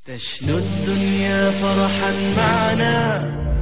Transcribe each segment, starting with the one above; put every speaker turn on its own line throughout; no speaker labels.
تشنو الدنيا فرحا معنا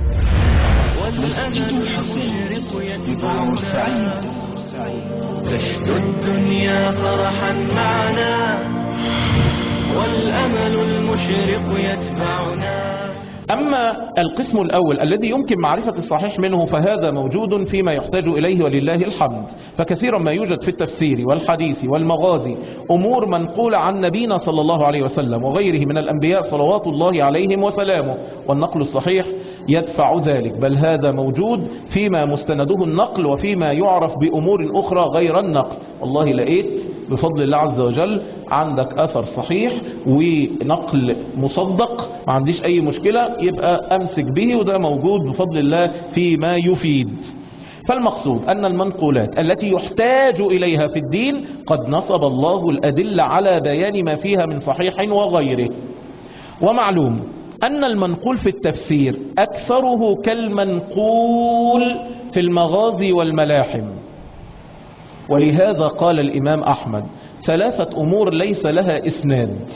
مسجد
والأمل
الحسين
المشرق
ببعور سعيد
يتبعنا تشنو الدنيا فرحا معنا والأمل المشرق يتبعنا
أما القسم الأول الذي يمكن معرفة الصحيح منه فهذا موجود فيما يحتاج إليه ولله الحمد فكثيرا ما يوجد في التفسير والحديث والمغازي أمور منقولة عن نبينا صلى الله عليه وسلم وغيره من الأنبياء صلوات الله عليهم وسلامه والنقل الصحيح يدفع ذلك بل هذا موجود فيما مستنده النقل وفيما يعرف بأمور أخرى غير النقل والله لقيت بفضل الله عز وجل عندك أثر صحيح ونقل مصدق ما عنديش أي مشكلة يبقى أمسك به وده موجود بفضل الله فيما يفيد فالمقصود أن المنقولات التي يحتاج إليها في الدين قد نصب الله الأدلة على بيان ما فيها من صحيح وغيره ومعلوم أن المنقول في التفسير أكثره كالمنقول في المغازي والملاحم ولهذا قال الإمام أحمد ثلاثة أمور ليس لها إسناد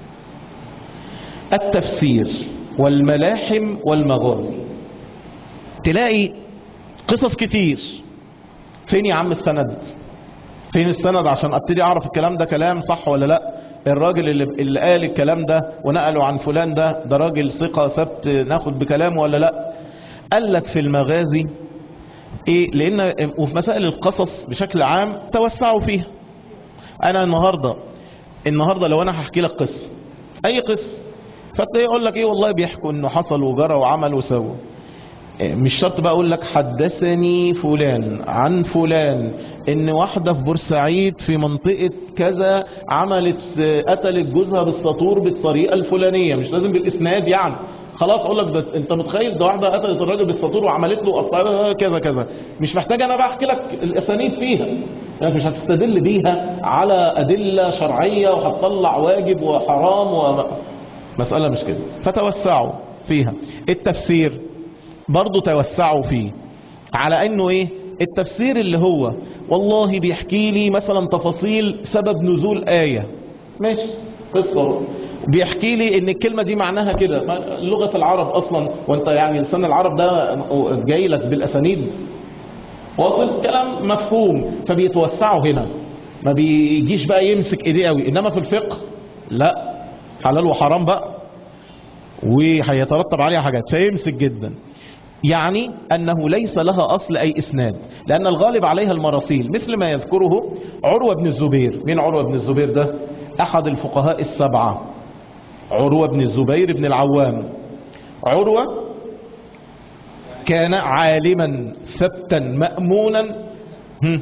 التفسير والملاحم والمغازي تلاقي قصص كتير فين يا عم السند فين السند عشان ابتدي اعرف الكلام ده كلام صح ولا لا الراجل اللي, اللي قال الكلام ده ونقله عن فلان ده ده راجل ثقة ثبت ناخد بكلامه ولا لا قال لك في المغازي ايه لان وفي مسائل القصص بشكل عام توسعوا فيها انا النهاردة النهاردة لو انا هحكي لك قصة اي قصة فتلاقيه يقول لك ايه والله بيحكوا انه حصل وجرى وعمل وسوى مش شرط بقى اقول لك حدثني فلان عن فلان ان واحدة في بورسعيد في منطقة كذا عملت قتلت جوزها بالسطور بالطريقة الفلانية مش لازم بالاسناد يعني خلاص اقول لك ده انت متخيل ده واحدة قتلت الراجل بالسطور وعملت له قطعها كذا كذا مش محتاج انا بقى احكي لك الاسانيد فيها يعني مش هتستدل بيها على ادلة شرعية وهتطلع واجب وحرام و... مسألة مش كده فتوسعوا فيها التفسير برضو توسعوا فيه على انه ايه التفسير اللي هو والله بيحكي لي مثلا تفاصيل سبب نزول آية ماشي قصة بيحكي لي ان الكلمة دي معناها كده ما- لغة العرب اصلا وانت يعني لسان العرب ده جاي لك بالاسانيد واصل كلام مفهوم فبيتوسعوا هنا ما بيجيش بقى يمسك ايديه قوي انما في الفقه لا حلال وحرام بقى وهيترتب عليها حاجات فيمسك جدا يعني أنه ليس لها أصل أي إسناد لأن الغالب عليها المراسيل مثل ما يذكره عروة بن الزبير مين عروة بن الزبير ده أحد الفقهاء السبعة عروة بن الزبير بن العوام عروة كان عالما ثبتا مأمونا هم.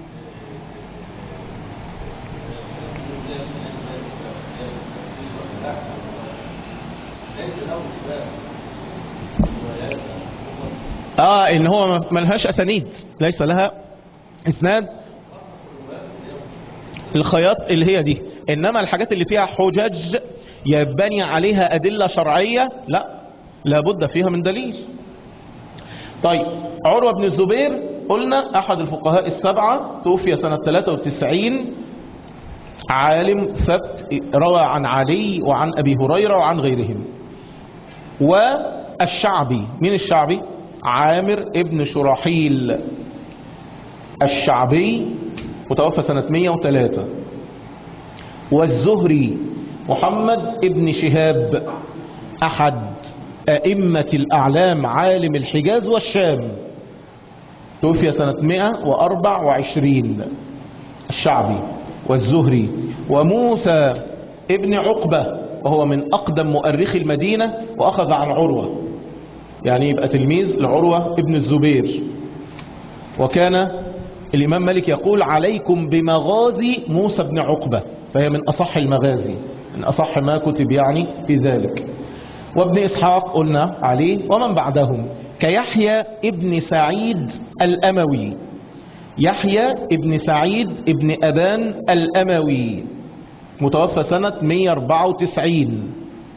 اه ان هو ملهاش اسانيد ليس لها اسناد الخياط اللي هي دي انما الحاجات اللي فيها حجج يبني عليها ادله شرعيه لا لابد فيها من دليل طيب عروه بن الزبير قلنا احد الفقهاء السبعه توفي سنه 93 عالم ثبت روى عن علي وعن ابي هريره وعن غيرهم والشعبي مين الشعبي عامر ابن شراحيل الشعبي متوفى سنة 103 والزهري محمد ابن شهاب أحد أئمة الأعلام عالم الحجاز والشام توفي سنة 124 الشعبي والزهري وموسى ابن عقبة وهو من أقدم مؤرخي المدينة وأخذ عن عروة يعني يبقى تلميذ لعروة ابن الزبير وكان الإمام مالك يقول عليكم بمغازي موسى بن عقبة فهي من أصح المغازي من أصح ما كتب يعني في ذلك وابن إسحاق قلنا عليه ومن بعدهم كيحيى ابن سعيد الأموي يحيى ابن سعيد ابن أبان الأموي متوفى سنة 194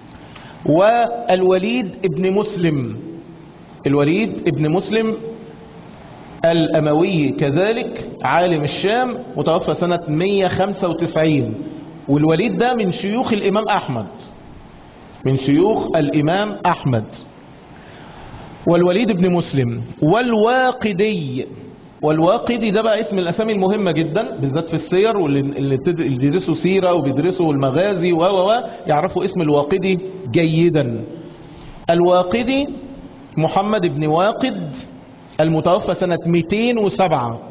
والوليد ابن مسلم الوليد ابن مسلم الأموي كذلك عالم الشام متوفى سنة 195 والوليد ده من شيوخ الإمام أحمد من شيوخ الإمام أحمد والوليد بن مسلم والواقدي والواقدي ده بقى اسم الأسامي المهمة جدا بالذات في السير واللي اللي بتد- اللي بيدرسوا سيرة وبيدرسوا المغازي و و و يعرفوا اسم الواقدي جيدا الواقدي محمد بن واقد المتوفى سنة 207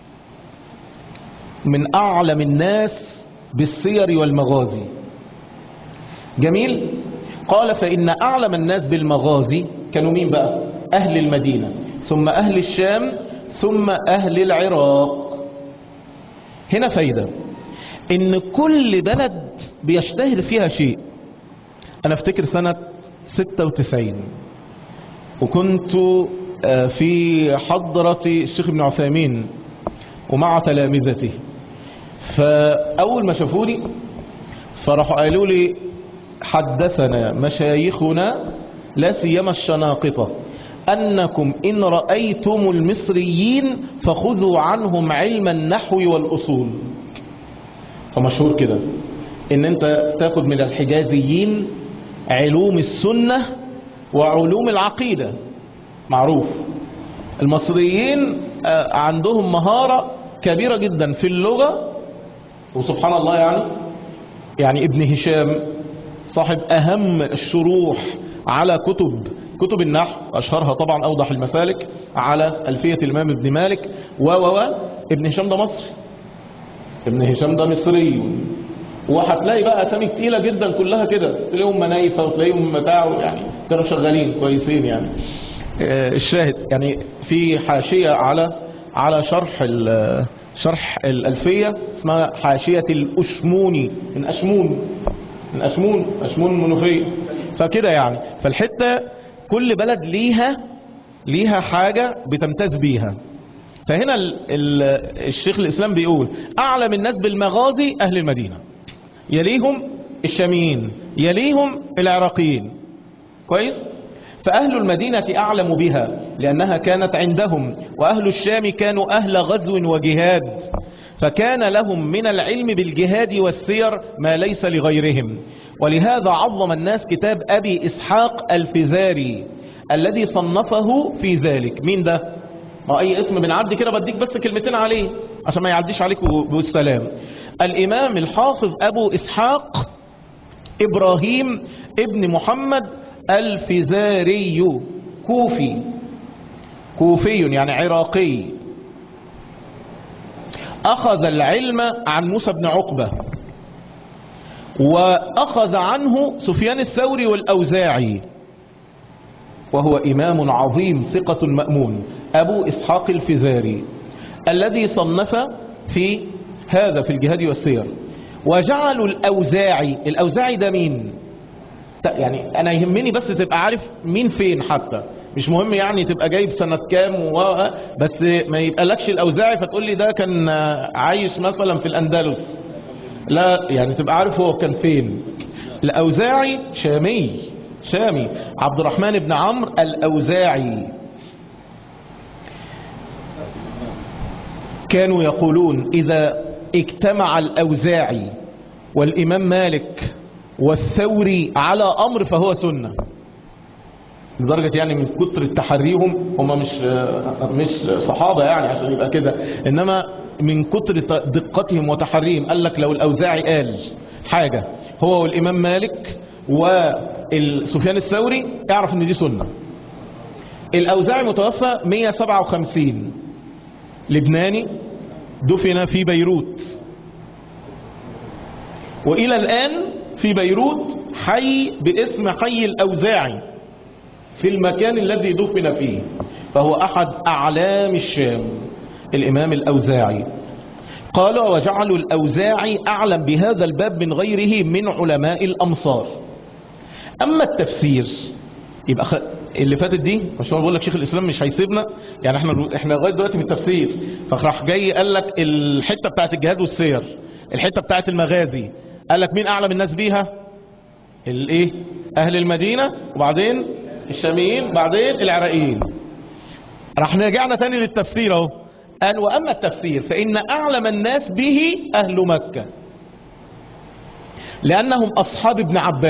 من أعلم الناس بالسير والمغازي جميل قال فإن أعلم الناس بالمغازي كانوا مين بقى أهل المدينة ثم أهل الشام ثم أهل العراق هنا فايدة إن كل بلد بيشتهر فيها شيء أنا افتكر سنة 96 وكنت آه، في حضرة الشيخ ابن عثيمين ومع تلامذته فأول ما شافوني فراحوا قالوا لي حدثنا مشايخنا لا سيما الشناقطة أنكم إن رأيتم المصريين فخذوا عنهم علم النحو والأصول فمشهور كده إن أنت تاخد من الحجازيين علوم السنة وعلوم العقيدة معروف المصريين آه، عندهم مهارة كبيرة جدا في اللغة وسبحان الله يعني يعني ابن هشام صاحب أهم الشروح على كتب كتب النحو أشهرها طبعا أوضح المسالك على ألفية الإمام ابن مالك و و و ابن هشام ده مصري ابن هشام ده مصري وهتلاقي بقى أسامي كتيرة جدا كلها كده تلاقيهم منايفة وتلاقيهم بتاع يعني كانوا شغالين كويسين يعني آه، الشاهد يعني في حاشية على على شرح ال- شرح الألفية اسمها حاشية الأشموني من أشمون من أشمون أشمون منوفية فكده يعني فالحتة كل بلد ليها ليها حاجة بتمتاز بيها فهنا ال ال الشيخ الإسلام بيقول أعلم الناس بالمغازي أهل المدينة يليهم الشاميين يليهم العراقيين كويس فأهل المدينة أعلم بها لأنها كانت عندهم وأهل الشام كانوا أهل غزو وجهاد فكان لهم من العلم بالجهاد والسير ما ليس لغيرهم ولهذا عظم الناس كتاب أبي إسحاق الفزاري الذي صنفه في ذلك مين ده؟ ما أي اسم بنعدي كده بديك بس كلمتين عليه عشان ما يعديش عليك بالسلام الإمام الحافظ أبو إسحاق إبراهيم ابن محمد الفزاري كوفي كوفي يعني عراقي أخذ العلم عن موسى بن عقبة وأخذ عنه سفيان الثوري والأوزاعي وهو إمام عظيم ثقة مأمون أبو إسحاق الفزاري الذي صنف في هذا في الجهاد والسير وجعلوا الأوزاعي الأوزاعي ده مين يعني أنا يهمني بس تبقى عارف مين فين حتى مش مهم يعني تبقى جايب سنة كام و... بس ما يبقى لكش الأوزاعي فتقول لي ده كان عايش مثلا في الأندلس لا يعني تبقى عارف هو كان فين الأوزاعي شامي شامي عبد الرحمن بن عمرو الأوزاعي كانوا يقولون إذا اجتمع الأوزاعي والإمام مالك والثوري على أمر فهو سنة لدرجة يعني من كتر تحريهم هم مش مش صحابة يعني عشان يبقى كده إنما من كتر دقتهم وتحريهم قال لك لو الأوزاعي قال حاجة هو والإمام مالك وسفيان الثوري اعرف ان دي سنة الأوزاعي متوفى 157 لبناني دفن في بيروت وإلى الآن في بيروت حي باسم حي الأوزاعي في المكان الذي دفن فيه فهو أحد أعلام الشام الإمام الأوزاعي قال وجعلوا الأوزاعي أعلم بهذا الباب من غيره من علماء الأمصار أما التفسير يبقى خ... اللي فاتت دي مش هو بقول لك شيخ الإسلام مش هيسيبنا يعني احنا احنا لغايه دلوقتي في التفسير فراح جاي قال لك الحتة بتاعت الجهاد والسير الحتة بتاعت المغازي قال لك مين أعلم الناس بيها الايه أهل المدينة وبعدين الشاميين بعدين العراقيين راح رجعنا تاني للتفسير اهو قال وأما التفسير فإن أعلم الناس به أهل مكة لأنهم أصحاب ابن عباس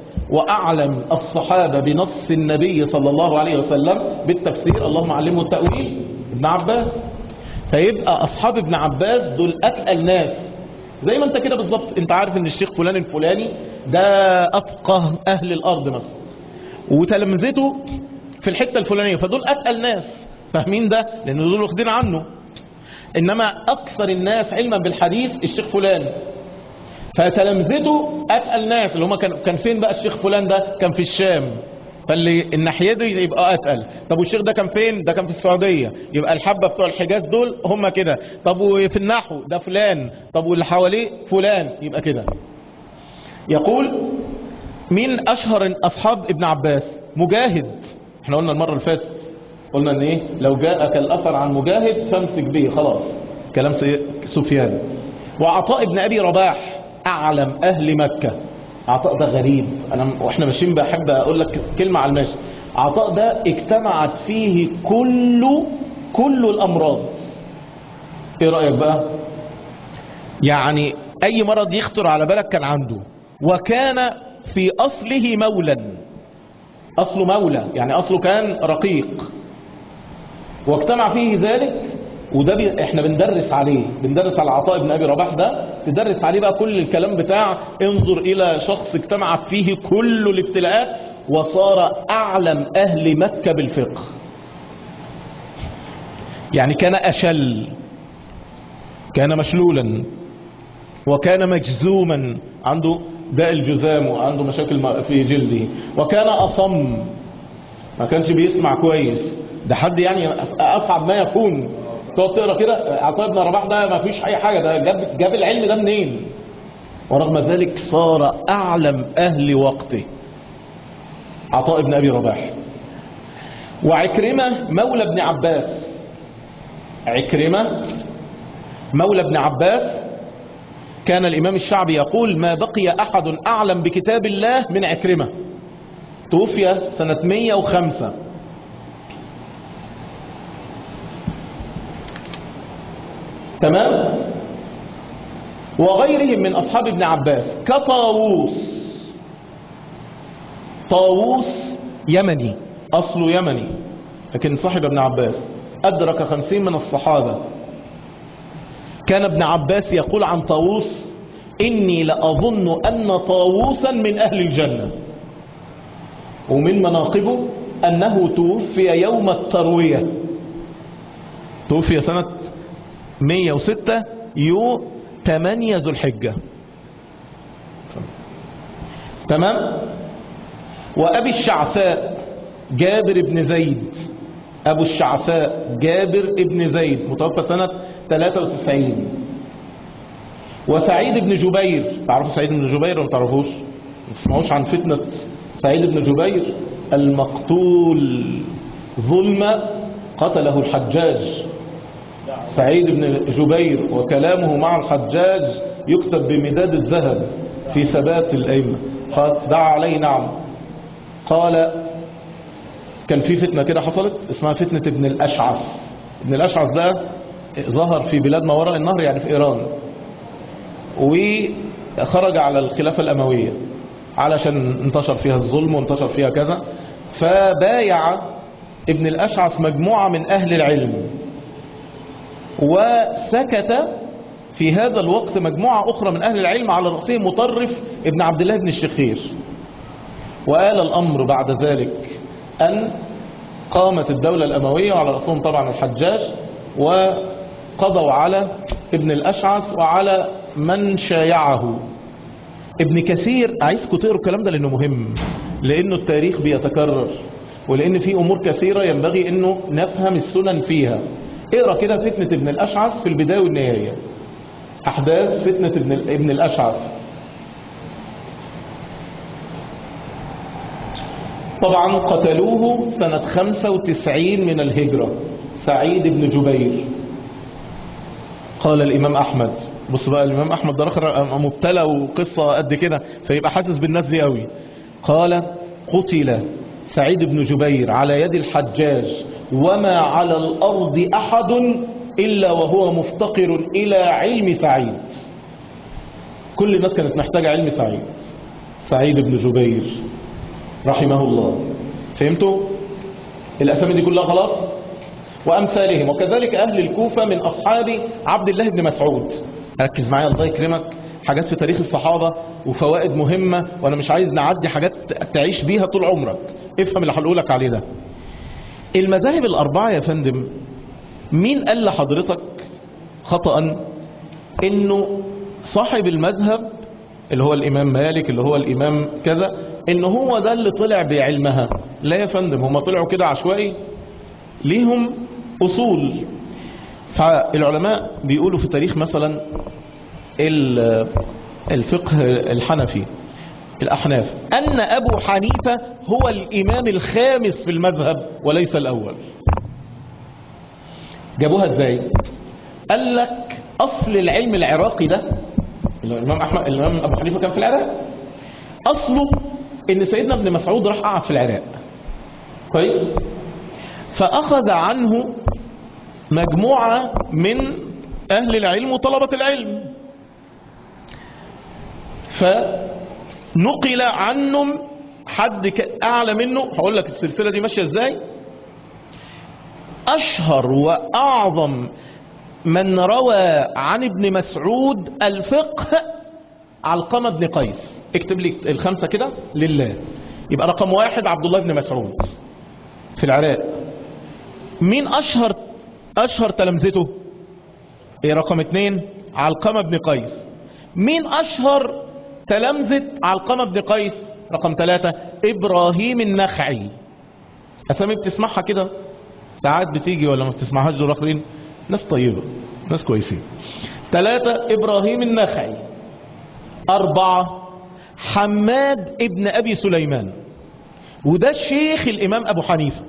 وأعلم الصحابة بنص النبي صلى الله عليه وسلم بالتفسير اللهم علمه التأويل ابن عباس فيبقى أصحاب ابن عباس دول أتقل ناس زي ما انت كده بالظبط انت عارف ان الشيخ فلان الفلاني ده أفقه أهل الأرض مثلا وتلمذته في الحتة الفلانية فدول أتقل ناس فاهمين ده لأن دول واخدين عنه إنما أكثر الناس علما بالحديث الشيخ فلان فتلامذته اتقل ناس اللي هم كان كان فين بقى الشيخ فلان ده كان في الشام فاللي الناحيه دي يبقى اتقل طب والشيخ ده كان فين ده كان في السعوديه يبقى الحبه بتوع الحجاز دول هم كده طب وفي النحو ده فلان طب واللي حواليه فلان يبقى كده يقول مين اشهر اصحاب ابن عباس مجاهد احنا قلنا المره اللي فاتت قلنا ان ايه لو جاءك الاثر عن مجاهد فامسك به خلاص كلام سي- سفيان وعطاء ابن ابي رباح اعلم اهل مكه عطاء ده غريب انا واحنا ماشيين بحب اقول لك كلمه على الماشي عطاء ده اجتمعت فيه كل كل الامراض ايه رايك بقى يعني اي مرض يخطر على بالك كان عنده وكان في اصله مولا اصله مولى يعني اصله كان رقيق واجتمع فيه ذلك وده بي احنا بندرس عليه بندرس على عطاء بن ابي رباح ده تدرس عليه بقى كل الكلام بتاع انظر الى شخص اجتمعت فيه كل الابتلاءات وصار اعلم اهل مكة بالفقه يعني كان اشل كان مشلولا وكان مجزوما عنده داء الجزام وعنده مشاكل في جلده وكان اصم ما كانش بيسمع كويس ده حد يعني اصعب ما يكون تقعد تقرا كده عطاء بن رباح ده ما فيش اي حاجه ده جاب جاب العلم ده منين ورغم ذلك صار اعلم اهل وقته عطاء بن ابي رباح وعكرمه مولى ابن عباس عكرمه مولى ابن عباس كان الامام الشعبي يقول ما بقي احد اعلم بكتاب الله من عكرمه توفي سنه 105 تمام وغيرهم من أصحاب ابن عباس كطاووس طاووس يمني أصله يمني لكن صاحب ابن عباس أدرك خمسين من الصحابة كان ابن عباس يقول عن طاووس إني لأظن أن طاووسا من أهل الجنة ومن مناقبه أنه توفي يوم التروية توفي سنة 106 يو 8 ذو الحجة تمام وأبي الشعثاء جابر بن زيد أبو الشعثاء جابر بن زيد متوفى سنة 93 وسعيد بن جبير تعرفوا سعيد بن جبير ولا ما تعرفوش ما تسمعوش عن فتنة سعيد بن جبير المقتول ظلم قتله الحجاج سعيد بن جبير وكلامه مع الحجاج يكتب بمداد الذهب في ثبات الأئمة قال دعا عليه نعم قال كان في فتنة كده حصلت اسمها فتنة ابن الأشعث ابن الأشعث ده ظهر في بلاد ما وراء النهر يعني في إيران وخرج على الخلافة الأموية علشان انتشر فيها الظلم وانتشر فيها كذا فبايع ابن الأشعث مجموعة من أهل العلم وسكت في هذا الوقت مجموعة أخرى من أهل العلم على رأسهم مطرف ابن عبد الله بن الشخير وآل الأمر بعد ذلك أن قامت الدولة الأموية وعلى رأسهم طبعا الحجاج وقضوا على ابن الأشعث وعلى من شايعه ابن كثير عايزكم تقروا الكلام ده لأنه مهم لأنه التاريخ بيتكرر ولأن في أمور كثيرة ينبغي أنه نفهم السنن فيها اقرا كده فتنة ابن الأشعث في البداية والنهاية أحداث فتنة ابن, ابن الأشعث طبعا قتلوه سنة 95 من الهجرة سعيد بن جبير قال الإمام أحمد بص بقى الإمام أحمد ده رخر مبتلى وقصة قد كده فيبقى حاسس بالناس دي قوي قال قتل سعيد بن جبير على يد الحجاج وما على الأرض أحد إلا وهو مفتقر إلى علم سعيد كل الناس كانت محتاجة علم سعيد سعيد بن جبير رحمه الله فهمتوا الأسامي دي كلها خلاص وأمثالهم وكذلك أهل الكوفة من أصحاب عبد الله بن مسعود ركز معايا الله يكرمك حاجات في تاريخ الصحابة وفوائد مهمة وأنا مش عايز نعدي حاجات تعيش بيها طول عمرك افهم اللي هقولك عليه ده المذاهب الأربعة يا فندم مين قال لحضرتك خطأ انه صاحب المذهب اللي هو الامام مالك اللي هو الامام كذا ان هو ده اللي طلع بعلمها لا يا فندم هم طلعوا كده عشوائي ليهم اصول فالعلماء بيقولوا في تاريخ مثلا ال- الفقه الحنفي الأحناف أن أبو حنيفة هو الإمام الخامس في المذهب وليس الأول جابوها ازاي قال لك أصل العلم العراقي ده اللي هو الإمام, أحمد الإمام أبو حنيفة كان في العراق أصله إن سيدنا ابن مسعود راح قعد في العراق كويس فأخذ عنه مجموعة من أهل العلم وطلبة العلم فنقل عنهم حد ك- أعلى منه هقول لك السلسلة دي ماشية إزاي أشهر وأعظم من روى عن ابن مسعود الفقه علقمة بن قيس اكتب لي الخمسة كده لله يبقى رقم واحد عبد الله بن مسعود في العراق مين أشهر أشهر تلامذته ايه رقم اتنين علقمة بن قيس مين أشهر تلامذة علقمة بن قيس رقم ثلاثة إبراهيم النخعي أسامي بتسمعها كده ساعات بتيجي ولا ما بتسمعهاش دول آخرين ناس طيبة ناس كويسين ثلاثة إبراهيم النخعي أربعة حماد ابن أبي سليمان وده الشيخ الإمام أبو حنيفة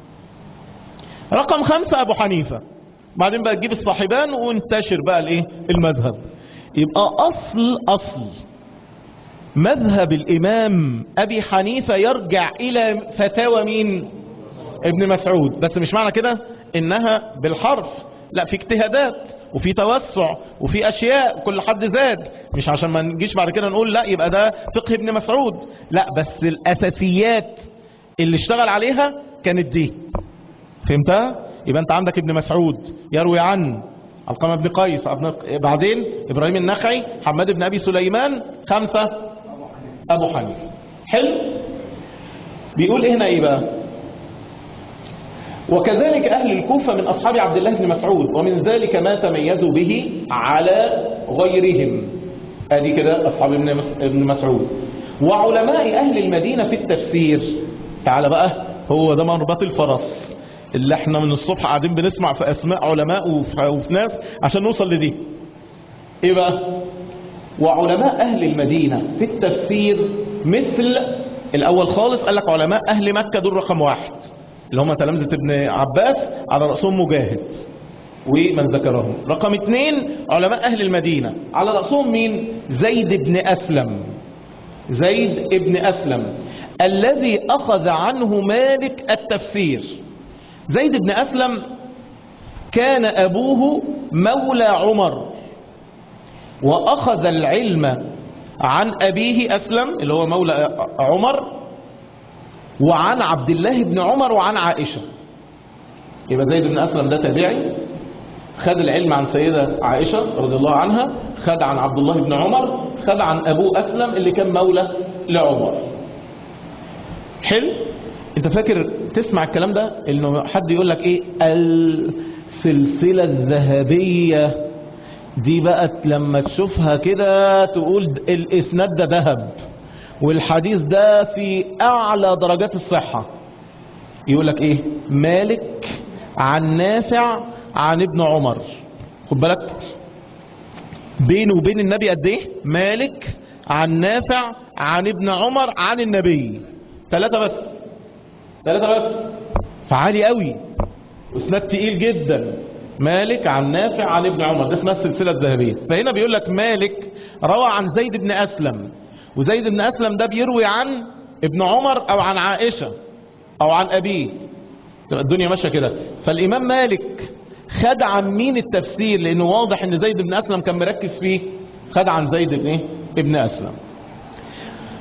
رقم خمسة أبو حنيفة بعدين بقى تجيب الصاحبان وانتشر بقى الايه المذهب يبقى أصل أصل مذهب الإمام أبي حنيفة يرجع إلى فتاوى مين ابن مسعود بس مش معنى كده إنها بالحرف لا في اجتهادات وفي توسع وفي أشياء كل حد زاد مش عشان ما نجيش بعد كده نقول لا يبقى ده فقه ابن مسعود لا بس الأساسيات اللي اشتغل عليها كانت دي فهمتها يبقى انت عندك ابن مسعود يروي عن علقمة بن قيس ابن- بعدين ابراهيم النخعي حماد بن ابي سليمان خمسة ابو حنيفه حلو بيقول ايه هنا ايه بقى وكذلك اهل الكوفة من اصحاب عبد الله بن مسعود ومن ذلك ما تميزوا به على غيرهم ادي كده اصحاب ابن مس- ابن مسعود وعلماء اهل المدينة في التفسير تعال بقى هو ده مربط الفرس اللي احنا من الصبح قاعدين بنسمع في اسماء علماء وفي, وفي ناس عشان نوصل لدي ايه بقى وعلماء اهل المدينة في التفسير مثل الاول خالص قال لك علماء اهل مكة دول رقم واحد اللي هم تلامذة ابن عباس على رأسهم مجاهد ومن ذكرهم رقم اثنين علماء اهل المدينة على رأسهم مين زيد بن اسلم زيد ابن أسلم الذي أخذ عنه مالك التفسير زيد بن أسلم كان أبوه مولى عمر وأخذ العلم عن أبيه أسلم اللي هو مولى عمر وعن عبد الله بن عمر وعن عائشة يبقى زيد بن أسلم ده تابعي خد العلم عن سيدة عائشة رضي الله عنها خد عن عبد الله بن عمر خد عن أبوه أسلم اللي كان مولى لعمر حلو انت فاكر تسمع الكلام ده انه حد يقول لك ايه السلسلة الذهبية دي بقى لما تشوفها كده تقول د- الاسناد ده ذهب والحديث ده في اعلى درجات الصحة يقول لك ايه مالك عن نافع عن ابن عمر خد بالك بينه وبين النبي قد ايه مالك عن نافع عن ابن عمر عن النبي ثلاثة بس ثلاثة بس فعالي قوي واسناد تقيل جدا مالك عن نافع عن ابن عمر ده اسمها السلسلة الذهبية فهنا بيقول لك مالك روى عن زيد بن أسلم وزيد بن أسلم ده بيروي عن ابن عمر أو عن عائشة أو عن أبيه الدنيا ماشية كده فالإمام مالك خد عن مين التفسير لأنه واضح أن زيد بن أسلم كان مركز فيه خد عن زيد بن إيه؟ ابن أسلم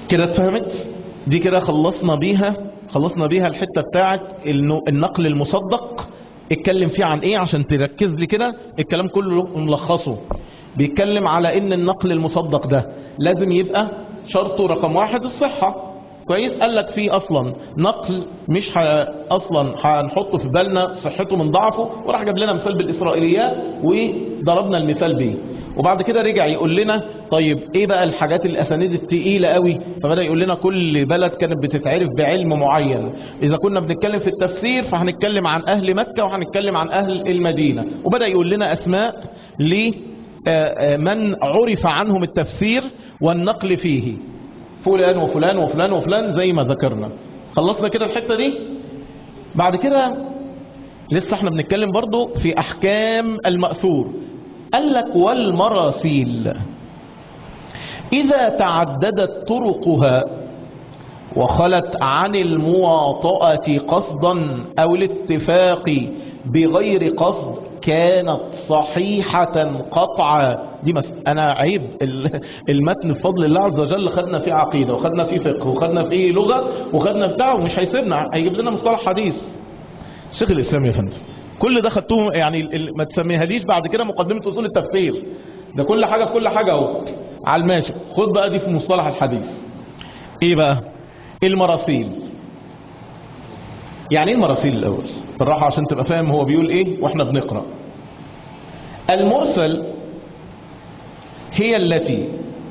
كده اتفهمت دي كده خلصنا بيها خلصنا بيها الحتة بتاعت النو- النقل المصدق اتكلم فيه عن ايه عشان تركز لي كده الكلام كله ملخصه بيتكلم على ان النقل المصدق ده لازم يبقى شرطه رقم واحد الصحة كويس قال لك فيه اصلا نقل مش ح... اصلا هنحطه في بالنا صحته من ضعفه وراح جاب لنا مثال بالاسرائيليات وضربنا المثال بيه وبعد كده رجع يقول لنا طيب ايه بقى الحاجات الاسانيد التقيله قوي فبدا يقول لنا كل بلد كانت بتتعرف بعلم معين اذا كنا بنتكلم في التفسير فهنتكلم عن اهل مكه وهنتكلم عن اهل المدينه وبدا يقول لنا اسماء ل آه، آه، من عرف عنهم التفسير والنقل فيه فلان وفلان وفلان وفلان زي ما ذكرنا خلصنا كده الحته دي بعد كده لسه احنا بنتكلم برضو في احكام المأثور قال لك والمراسيل اذا تعددت طرقها وخلت عن المواطأة قصدا او الاتفاق بغير قصد كانت صحيحة قطعا دي مس... انا عيب ال- المتن بفضل الله عز وجل خدنا فيه عقيدة وخدنا فيه فقه وخدنا فيه لغة وخدنا في دعوة ومش هيسيبنا هيجيب لنا مصطلح حديث شيخ الاسلام يا فندم كل ده خدتوه يعني ال- ال- ما تسميها ليش بعد كده مقدمة اصول التفسير ده كل حاجة في كل حاجة اهو على الماشي خد بقى دي في مصطلح الحديث ايه بقى المراسيل يعني ايه المراسيل الاول بالراحة عشان تبقى فاهم هو بيقول ايه واحنا بنقرأ المرسل هي التي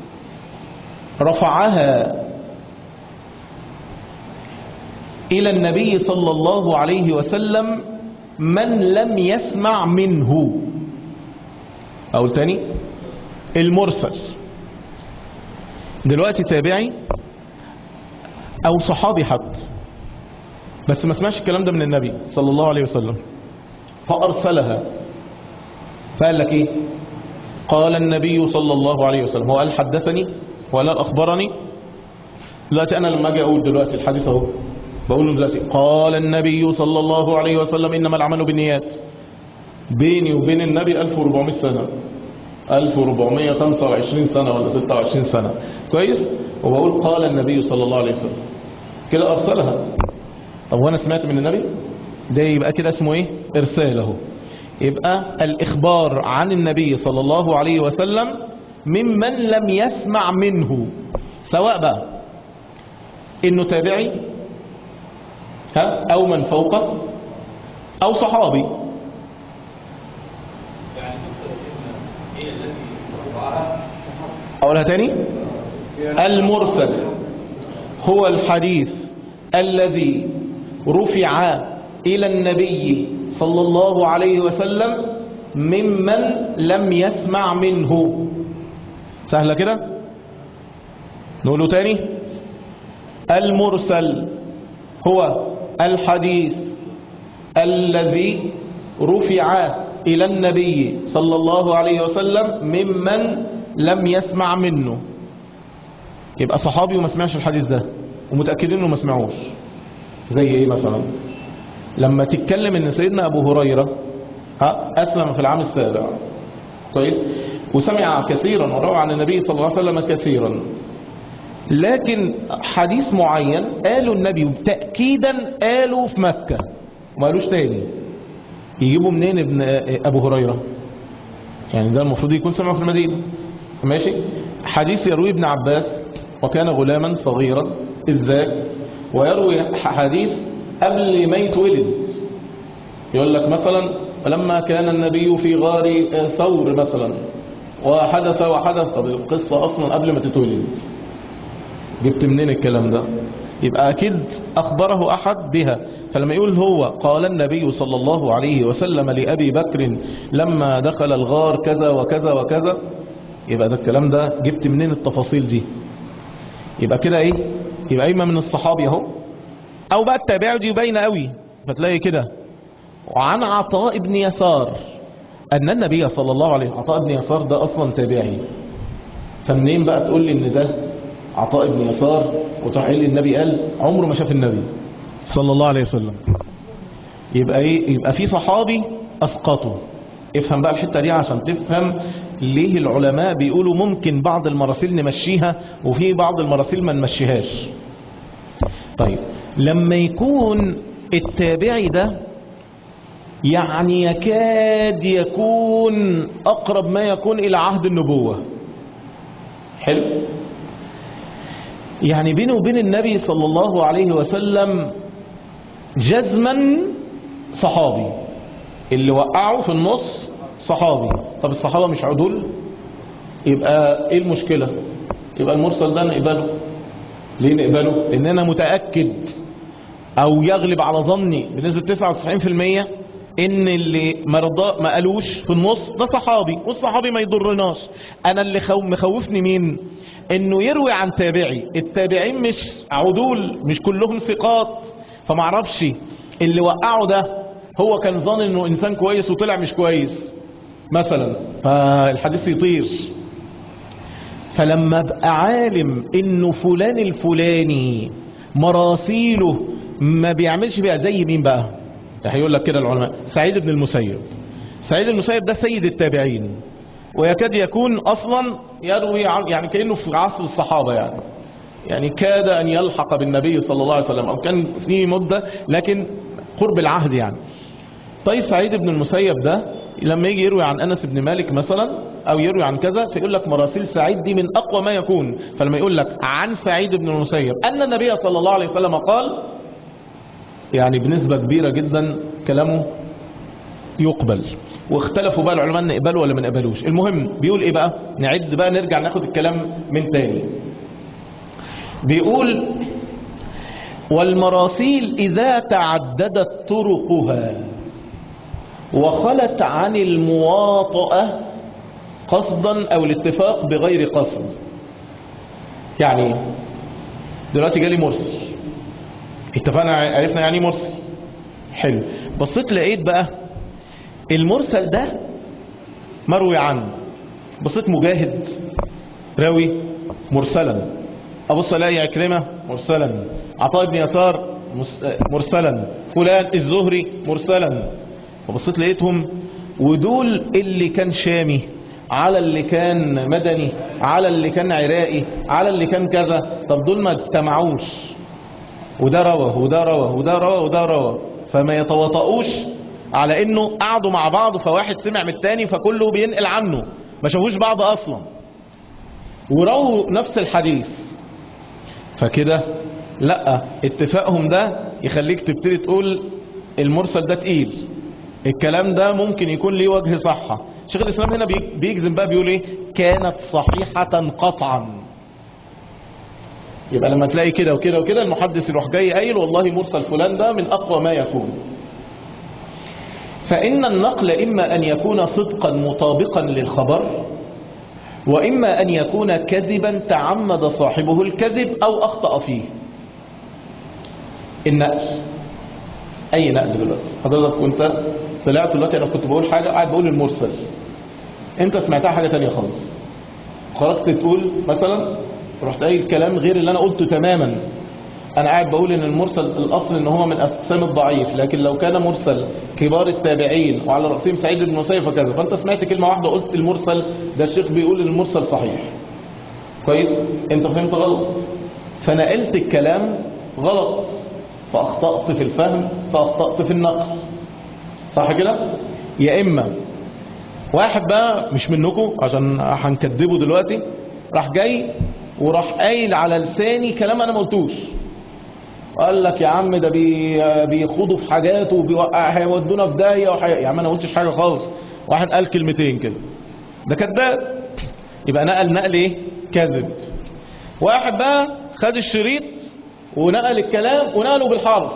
رفعها إلى النبي صلى الله عليه وسلم من لم يسمع منه أقول تاني المرسل دلوقتي تابعي أو صحابي حد بس ما سمعش الكلام ده من النبي صلى الله عليه وسلم فأرسلها فقال لك إيه قال النبي صلى الله عليه وسلم هو قال حدثني ولا أخبرني دلوقتي أنا لما أجي أقول دلوقتي الحديث أهو بقول له دلوقتي قال النبي صلى الله عليه وسلم إنما العمل بالنيات بيني وبين النبي 1400 سنة 1425 سنة ولا 26 سنة كويس وبقول قال النبي صلى الله عليه وسلم كده أرسلها طب وانا سمعت من النبي ده يبقى كده اسمه ايه ارسال اهو يبقى الاخبار عن النبي صلى الله عليه وسلم ممن لم يسمع منه سواء بقى انه تابعي ها او من فوقه او صحابي اقولها تاني المرسل هو الحديث الذي رفع إلى النبي صلى الله عليه وسلم ممن لم يسمع منه سهلة كده نقوله تاني المرسل هو الحديث الذي رفع إلى النبي صلى الله عليه وسلم ممن لم يسمع منه يبقى صحابي وما سمعش الحديث ده ومتأكدين انه ما سمعوش زي ايه مثلا لما تتكلم ان سيدنا ابو هريرة ها اسلم في العام السابع كويس وسمع كثيرا وروى عن النبي صلى الله عليه وسلم كثيرا لكن حديث معين قالوا النبي تأكيدا قالوا في مكة وما قالوش تاني يجيبوا منين ابن ابو هريرة يعني ده المفروض يكون سمعه في المدينة ماشي حديث يروي ابن عباس وكان غلاما صغيرا إذ ذاك ويروي حديث قبل ما يتولد يقول لك مثلا لما كان النبي في غار ثور مثلا وحدث وحدث طب القصة أصلا قبل ما تتولد جبت منين الكلام ده يبقى أكيد أخبره أحد بها فلما يقول هو قال النبي صلى الله عليه وسلم لأبي بكر لما دخل الغار كذا وكذا وكذا يبقى ده الكلام ده جبت منين التفاصيل دي يبقى كده ايه يبقى اما من الصحابي اهو او بقى التابع دي باينه قوي فتلاقي كده وعن عطاء بن يسار ان النبي صلى الله عليه عطاء بن يسار ده اصلا تابعي فمنين بقى تقول لي ان ده عطاء بن يسار وتروح قايل لي النبي قال عمره ما شاف النبي صلى الله عليه وسلم يبقى ايه يبقى في صحابي اسقطه افهم بقى الحته دي عشان تفهم ليه العلماء بيقولوا ممكن بعض المراسيل نمشيها وفي بعض المراسيل ما نمشيهاش طيب لما يكون التابعي ده يعني يكاد يكون أقرب ما يكون إلى عهد النبوة حلو يعني بينه وبين النبي صلى الله عليه وسلم جزما صحابي اللي وقعه في النص صحابي طب الصحابة مش عدول يبقى ايه المشكلة يبقى المرسل ده نقبله ليه نقبله لان انا متأكد او يغلب على ظني بنسبة 99% ان اللي مرضى ما قالوش في النص ده صحابي والصحابي ما يضرناش انا اللي خو مخوفني مين انه يروي عن تابعي التابعين مش عدول مش كلهم ثقات فمعرفش اللي وقعه ده هو كان ظن انه انسان كويس وطلع مش كويس مثلا فالحديث يطير فلما ابقى عالم انه فلان الفلاني مراسيله ما بيعملش بيها زي مين بقى هيقول لك كده العلماء سعيد بن المسيب سعيد المسيب ده سيد التابعين ويكاد يكون اصلا يروي عن يعني كانه في عصر الصحابه يعني يعني كاد ان يلحق بالنبي صلى الله عليه وسلم او كان في مده لكن قرب العهد يعني طيب سعيد بن المسيب ده لما يجي يروي عن انس بن مالك مثلا او يروي عن كذا فيقول لك مراسيل سعيد دي من اقوى ما يكون فلما يقول لك عن سعيد بن المسيب ان النبي صلى الله عليه وسلم قال يعني بنسبة كبيرة جدا كلامه يقبل واختلفوا بقى العلماء نقبله ولا ما نقبلوش المهم بيقول ايه بقى نعد بقى نرجع ناخد الكلام من تاني بيقول والمراسيل إذا تعددت طرقها وخلت عن المواطأة قصدا أو الاتفاق بغير قصد يعني دلوقتي جالي مرسل اتفقنا عرفنا يعني مرسل حلو بصيت لقيت بقى المرسل ده مروي عنه بصيت مجاهد راوي مرسلا ابص الاقي عكرمه مرسلا عطاء بن يسار مرسلا فلان الزهري مرسلا فبصيت لقيتهم ودول اللي كان شامي على اللي كان مدني على اللي كان عراقي على اللي كان كذا طب دول ما اجتمعوش وده روى وده روى وده روى وده روى فما يتواطؤوش على انه قعدوا مع بعض فواحد سمع من التاني فكله بينقل عنه ما شافوش بعض اصلا ورووا نفس الحديث فكده لا اتفاقهم ده يخليك تبتدي تقول المرسل ده تقيل الكلام ده ممكن يكون ليه وجه صحة شيخ الاسلام هنا بيجزم بقى بيقول ايه كانت صحيحة قطعا يبقى لما تلاقي كده وكده وكده المحدث يروح جاي قايل والله مرسل فلان ده من اقوى ما يكون فإن النقل إما أن يكون صدقا مطابقا للخبر وإما أن يكون كذبا تعمد صاحبه الكذب أو أخطأ فيه النقل أي نقل دلوقتي حضرتك وانت طلعت دلوقتي أنا كنت بقول حاجة قاعد بقول المرسل انت سمعتها حاجة تانية خالص خرجت تقول مثلا رحت قايل كلام غير اللي أنا قلته تماما انا قاعد بقول ان المرسل الاصل ان هو من اقسام الضعيف لكن لو كان مرسل كبار التابعين وعلى راسهم سعيد بن مسيب فكذا فانت سمعت كلمه واحده قلت المرسل ده الشيخ بيقول المرسل صحيح كويس انت فهمت غلط فنقلت الكلام غلط فاخطات في الفهم فاخطات في النقص صح كده يا اما واحد بقى مش منكم عشان هنكدبه دلوقتي راح جاي وراح قايل على لساني كلام انا ما قلتوش قال لك يا عم ده بي بيخوضوا في حاجات وبيوقع هيودونا في داهيه وحي... يا عم انا ما قلتش حاجه خالص واحد قال كلمتين كده ده كذاب يبقى نقل نقل ايه كذب واحد بقى خد الشريط ونقل الكلام ونقله بالحرف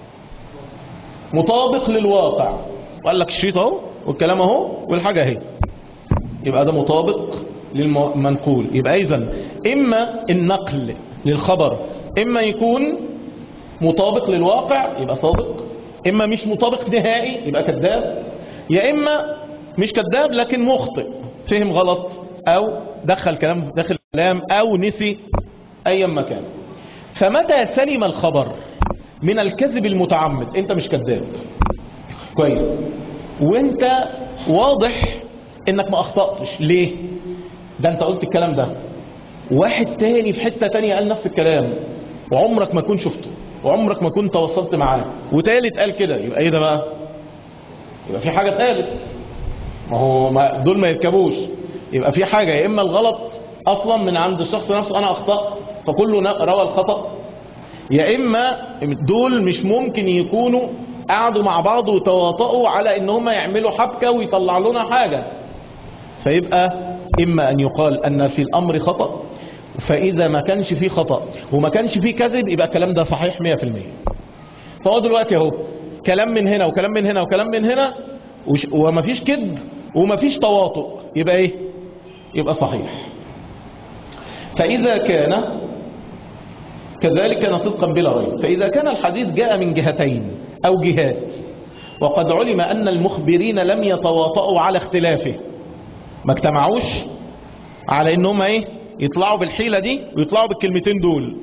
مطابق للواقع وقال لك الشريط اهو والكلام اهو والحاجه اهي يبقى ده مطابق للمنقول يبقى اذا اما النقل للخبر اما يكون مطابق للواقع يبقى صادق اما مش مطابق نهائي يبقى كذاب يا اما مش كذاب لكن مخطئ فهم غلط او دخل كلام داخل كلام او نسي ايا ما كان فمتى سلم الخبر من الكذب المتعمد انت مش كذاب كويس وانت واضح انك ما اخطأتش ليه ده انت قلت الكلام ده واحد تاني في حتة تانية قال نفس الكلام وعمرك ما كنت شفته وعمرك ما كنت تواصلت معاه وتالت قال كده يبقى ايه ده بقى يبقى في حاجة تالت ما هو ما دول ما يركبوش يبقى في حاجة يا اما الغلط اصلا من عند الشخص نفسه انا اخطأت فكله ن- روى الخطأ يا اما دول مش ممكن يكونوا قعدوا مع بعض وتواطؤوا على ان هم يعملوا حبكة ويطلع لنا حاجة فيبقى اما ان يقال ان في الامر خطأ فاذا ما كانش فيه خطأ وما كانش فيه كذب يبقى الكلام ده صحيح 100% فهو دلوقتي اهو كلام من هنا وكلام من هنا وكلام من هنا وش- ومفيش كذب ومفيش تواطؤ يبقى ايه يبقى صحيح فاذا كان كذلك كان صدقا بلا ريب فإذا كان الحديث جاء من جهتين أو جهات وقد علم أن المخبرين لم يتواطؤوا على اختلافه ما اجتمعوش على انهم ايه يطلعوا بالحيلة دي ويطلعوا بالكلمتين دول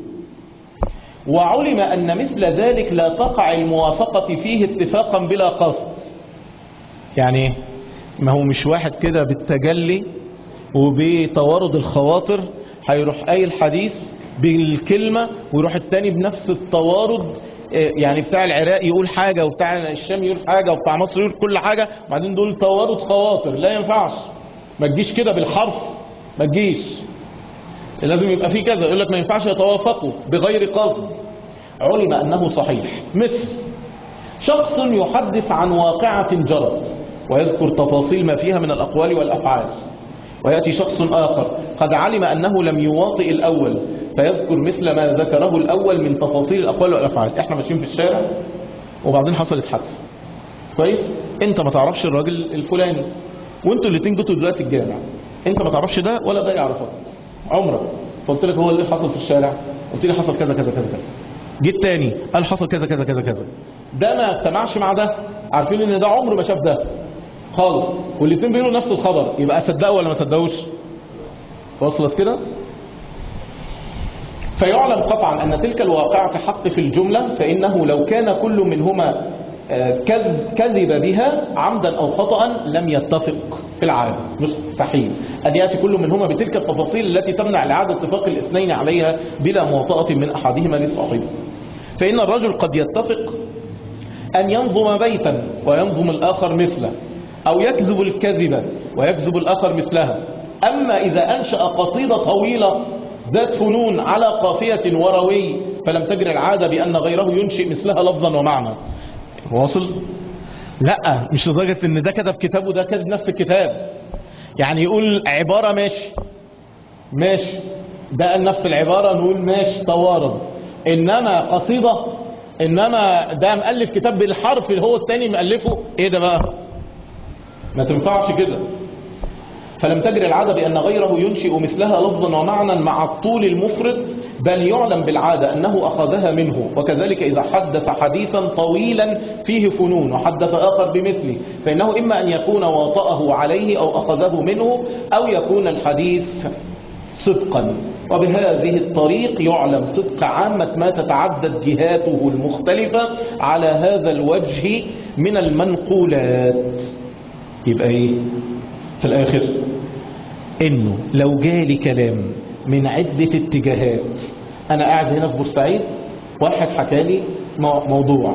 وعلم أن مثل ذلك لا تقع الموافقة فيه اتفاقا بلا قصد يعني ايه؟ ما هو مش واحد كده بالتجلي وبتوارد الخواطر هيروح قايل حديث بالكلمة ويروح التاني بنفس التوارد آه، يعني بتاع العراق يقول حاجة وبتاع الشام يقول حاجة وبتاع مصر يقول كل حاجة وبعدين دول توارد خواطر لا ينفعش ما تجيش كده بالحرف ما تجيش لازم يبقى في كذا يقول لك ما ينفعش يتوافقوا بغير قصد علم أنه صحيح مثل شخص يحدث عن واقعة جرت ويذكر تفاصيل ما فيها من الأقوال والأفعال ويأتي شخص آخر قد علم أنه لم يواطئ الأول فيذكر مثل ما ذكره الأول من تفاصيل الأقوال والأفعال احنا ماشيين في الشارع وبعدين حصلت حادثة كويس انت ما تعرفش الراجل الفلاني وانتوا الاتنين جيتوا دلوقتي الجامع انت ما تعرفش ده ولا ده يعرفك عمرك فقلت لك هو اللي حصل في الشارع قلت لي حصل كذا كذا كذا كذا جيت تاني قال حصل كذا كذا كذا كذا ده ما اجتمعش مع ده عارفين ان ده عمره ما شاف ده خالص والاتنين بيقولوا نفس الخبر يبقى اصدقه ولا ما صدقوش وصلت كده فيعلم قطعا أن تلك الواقعة حق في الجملة فإنه لو كان كل منهما آه، كذب كذب بها عمدا أو خطأ لم يتفق في العادة مستحيل أن يأتي كل منهما بتلك التفاصيل التي تمنع العادة اتفاق الاثنين عليها بلا مواطأة من أحدهما لصاحبه فإن الرجل قد يتفق أن ينظم بيتا وينظم الآخر مثله أو يكذب الكذبة ويكذب الآخر مثلها أما إذا أنشأ قصيدة طويلة ذات فنون على قافية وروي فلم تجري العادة بأن غيره ينشئ مثلها لفظا ومعنى واصل؟ لا مش لدرجة ان ده كتب كتاب وده كتب نفس الكتاب يعني يقول عبارة ماشي ماشي ده قال نفس العبارة نقول ماشي توارد انما قصيدة انما ده مؤلف كتاب بالحرف اللي هو التاني مؤلفه ايه ده بقى ما تنفعش كده فلم تجري العادة بأن غيره ينشئ مثلها لفظا ومعنى مع الطول المفرط بل يعلم بالعادة أنه أخذها منه وكذلك إذا حدث حديثا طويلا فيه فنون وحدث آخر بمثله فإنه إما أن يكون واطأه عليه أو أخذه منه أو يكون الحديث صدقا وبهذه الطريق يعلم صدق عامة ما تتعدد جهاته المختلفة على هذا الوجه من المنقولات يبقى ايه في الاخر انه لو جالي كلام من عدة اتجاهات انا قاعد هنا في بورسعيد واحد حكالي مو- موضوع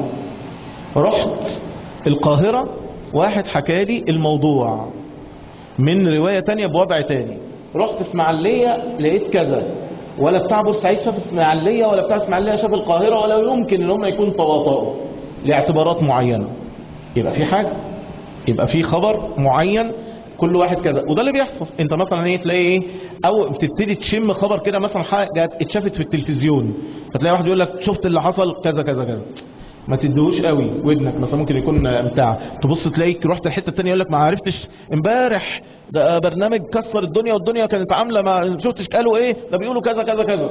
رحت القاهرة واحد حكالي الموضوع من رواية تانية بوضع تاني رحت اسماعيلية لقيت كذا ولا بتاع بورسعيد شاف اسماعيلية ولا بتاع اسماعيلية شاف القاهرة ولا يمكن ان هم يكونوا تواطؤوا لاعتبارات معينة يبقى في حاجة يبقى في خبر معين كل واحد كذا وده اللي بيحصل انت مثلا ايه تلاقي ايه او بتبتدي تشم خبر كده مثلا حاجه اتشافت في التلفزيون فتلاقي واحد يقول لك شفت اللي حصل كذا كذا كذا ما تديهوش قوي ودنك مثلا ممكن يكون بتاع تبص تلاقيك رحت الحته الثانيه يقول لك ما عرفتش امبارح ده برنامج كسر الدنيا والدنيا كانت عامله ما شفتش قالوا ايه ده بيقولوا كذا كذا كذا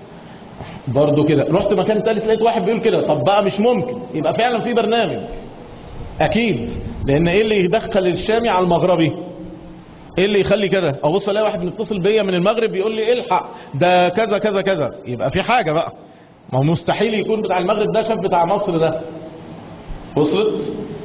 برضه كده رحت مكان ثالث لقيت واحد بيقول كده طب بقى مش ممكن يبقى فعلا في برنامج اكيد لان ايه اللي يدخل الشامي على المغربي ايه اللي يخلي كده ابص الاقي واحد متصل بيا من المغرب بيقول لي الحق ده كذا كذا كذا يبقى في حاجه بقى ما هو مستحيل يكون بتاع المغرب ده شاف بتاع مصر ده وصلت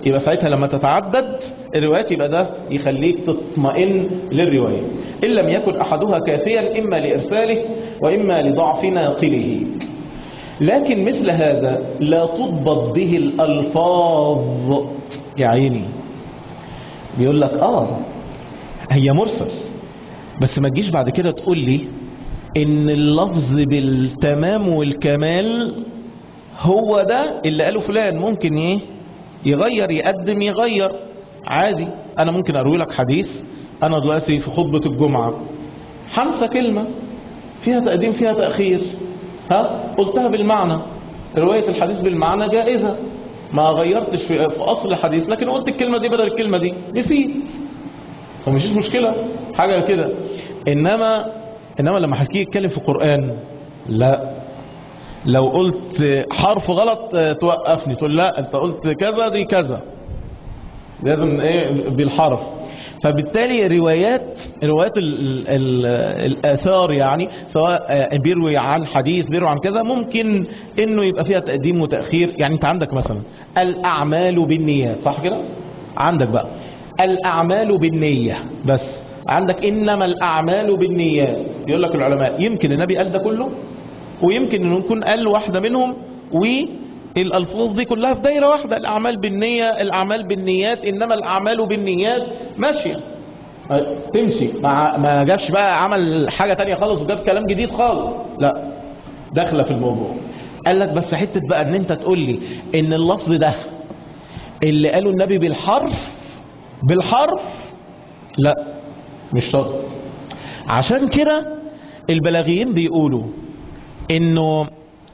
يبقى ساعتها لما تتعدد الروايات يبقى ده يخليك تطمئن للرواية إن لم يكن أحدها كافيا إما لإرساله وإما لضعف ناقله لكن مثل هذا لا تضبط به الألفاظ يا عيني بيقول لك آه هي مرسل بس ما تجيش بعد كده تقول لي ان اللفظ بالتمام والكمال هو ده اللي قاله فلان ممكن ايه يغير يقدم يغير عادي انا ممكن اروي لك حديث انا دلوقتي في خطبة الجمعة هنسى كلمة فيها تقديم فيها تأخير ها قلتها بالمعنى رواية الحديث بالمعنى جائزة ما غيرتش في, في اصل الحديث لكن قلت الكلمة دي بدل الكلمة دي نسيت فمشيش مشكلة حاجة كده انما انما لما حكي يتكلم في قرآن لا لو قلت حرف غلط اه، توقفني تقول لا انت قلت كذا دي كذا لازم ايه بالحرف فبالتالي روايات روايات ال ال الاثار يعني سواء اه، بيروي عن حديث بيروي عن كذا ممكن انه يبقى فيها تقديم وتاخير يعني انت عندك مثلا الاعمال بالنيات صح كده عندك بقى الاعمال بالنيه بس عندك انما الاعمال بالنيات يقول لك العلماء يمكن النبي قال ده كله ويمكن انه يكون قال واحده منهم والالفاظ دي كلها في دايره واحده الاعمال بالنيه الاعمال بالنيات انما الاعمال بالنيات ماشيه أه، تمشي ما ما جابش بقى عمل حاجه تانية خالص وجاب كلام جديد خالص لا داخله في الموضوع قال لك بس حته بقى ان انت تقول لي ان اللفظ ده اللي قاله النبي بالحرف بالحرف لا مش شرط عشان كده البلاغيين بيقولوا انه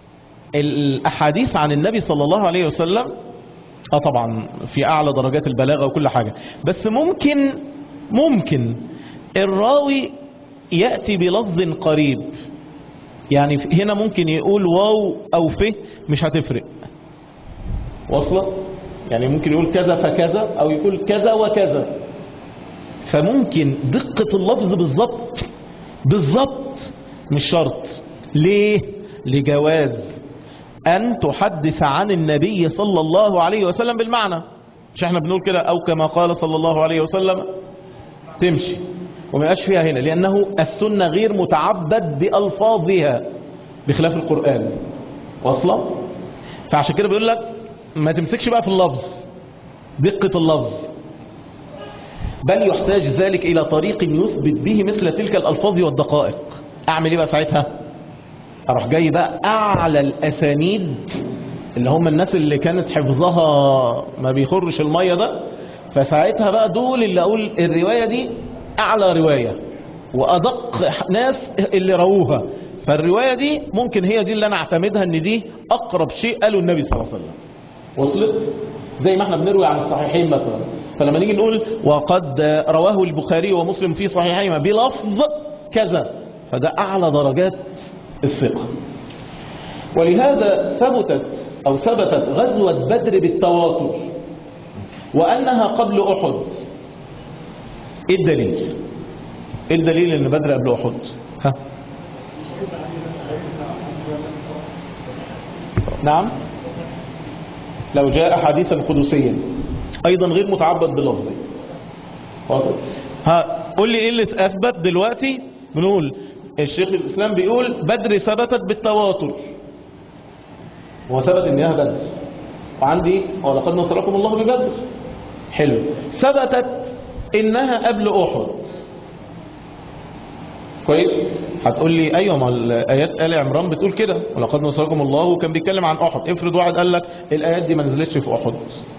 الاحاديث عن النبي صلى الله عليه وسلم اه طبعا في اعلى درجات البلاغه وكل حاجه بس ممكن ممكن الراوي ياتي بلفظ قريب يعني هنا ممكن يقول واو او ف مش هتفرق واصله يعني ممكن يقول كذا فكذا او يقول كذا وكذا فممكن دقة اللفظ بالظبط بالظبط مش شرط ليه لجواز أن تحدث عن النبي صلى الله عليه وسلم بالمعنى مش احنا بنقول كده أو كما قال صلى الله عليه وسلم تمشي وما يبقاش فيها هنا لأنه السنة غير متعبد بألفاظها بخلاف القرآن واصلة فعشان كده بيقول لك ما تمسكش بقى في اللفظ دقة اللفظ بل يحتاج ذلك إلى طريق يثبت به مثل تلك الألفاظ والدقائق أعمل إيه بقى ساعتها أروح جاي بقى أعلى الأسانيد اللي هم الناس اللي كانت حفظها ما بيخرش المية ده فساعتها بقى دول اللي أقول الرواية دي أعلى رواية وأدق ناس اللي رووها فالرواية دي ممكن هي دي اللي أنا أعتمدها إن دي أقرب شيء قاله النبي صلى الله عليه وسلم وصلت زي ما احنا بنروي عن الصحيحين مثلا فلما نيجي نقول وقد رواه البخاري ومسلم في صحيحيهما بلفظ كذا فده أعلى درجات الثقة ولهذا ثبتت أو ثبتت غزوة بدر بالتواتر وأنها قبل أحد إيه الدليل إيه الدليل أن بدر قبل أحد ها نعم لو جاء حديثا قدسيا ايضا غير متعبد بلفظه واصل ها قول لي ايه اللي اثبت دلوقتي بنقول الشيخ الاسلام بيقول بدر ثبتت بالتواتر هو ثبت انها بدر وعندي ولقد نصركم الله ببدر حلو ثبتت انها قبل احد كويس هتقول لي ايوه ما الايات ال عمران بتقول كده ولقد نصركم الله وكان بيتكلم عن احد افرض واحد قال لك الايات دي ما نزلتش في احد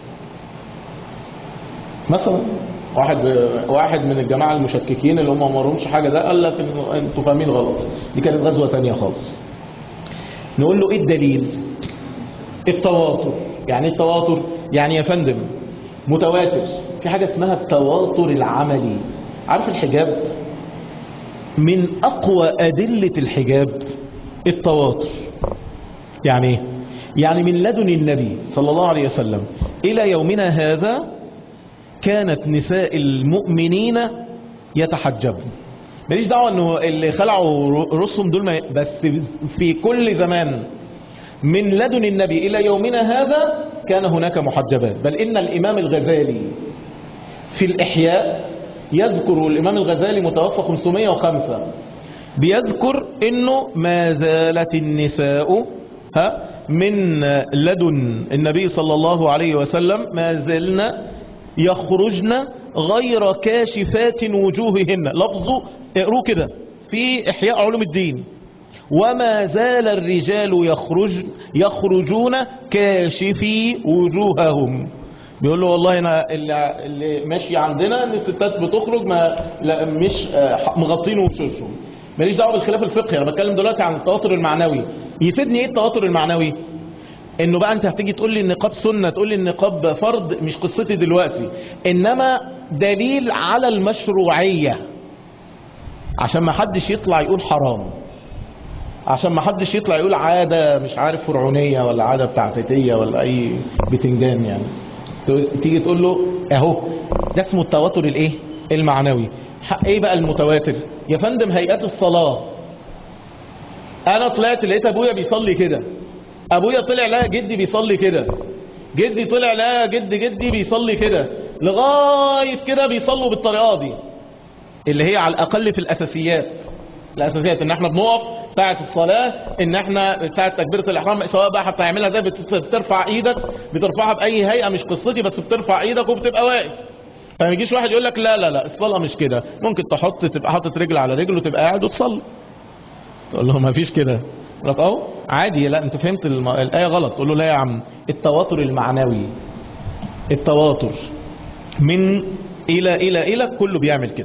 مثلا واحد واحد من الجماعه المشككين اللي هم ما مرهمش حاجه ده قال لك إنه انتوا فاهمين غلط دي كانت غزوه تانية خالص نقول له ايه الدليل التواتر يعني ايه التواتر يعني يا فندم متواتر في حاجه اسمها التواتر العملي عارف الحجاب من أقوى أدلة الحجاب التواتر يعني ايه؟ يعني من لدن النبي صلى الله عليه وسلم إلى يومنا هذا كانت نساء المؤمنين يتحجبن ماليش دعوة انه اللي خلعوا رؤوسهم دول ما- بس في كل زمان من لدن النبي إلى يومنا هذا كان هناك محجبات بل إن الإمام الغزالي في الإحياء يذكر الإمام الغزالي متوفى 505 بيذكر انه ما زالت النساء ها من لدن النبي صلى الله عليه وسلم ما زلن يخرجن غير كاشفات وجوههن لفظه اقروه كده في احياء علوم الدين وما زال الرجال يخرج يخرجون كاشفي وجوههم بيقول له والله انا اللي, اللي ماشي عندنا ان الستات بتخرج ما لا مش آه، مغطين وشوشهم ماليش دعوه بالخلاف الفقهي انا بتكلم دلوقتي عن التواتر المعنوي يفيدني ايه التواتر المعنوي انه بقى انت هتيجي تقول لي النقاب سنه تقول لي النقاب فرض مش قصتي دلوقتي انما دليل على المشروعيه عشان ما حدش يطلع يقول حرام عشان ما حدش يطلع يقول عاده مش عارف فرعونيه ولا عاده بتاعتيه ولا اي بتنجان يعني تيجي تقول له اهو ده اسمه التواتر الايه المعنوي ح- ايه بقى المتواتر يا فندم هيئات الصلاه انا طلعت لقيت ابويا بيصلي كده ابويا طلع لقى جدي بيصلي كده جدي طلع لقى جد جدي بيصلي كده لغايه كده بيصلوا بالطريقه دي اللي هي على الاقل في الاساسيات الاساسيات ان احنا بنقف ساعه الصلاه ان احنا ساعه تكبيره الاحرام سواء بقى هتعملها زي بت- بترفع ايدك بترفعها باي هيئه مش قصتي بس بترفع ايدك وبتبقى واقف فما يجيش واحد يقول لك لا لا لا الصلاه مش كده ممكن تحط تبقى حاطط رجل على رجل وتبقى قاعد وتصلي تقول له ما فيش كده يقول لك اهو عادي لا انت فهمت الم... الايه غلط تقول له لا يا عم التواتر المعنوي التواتر من الى الى الى كله بيعمل كده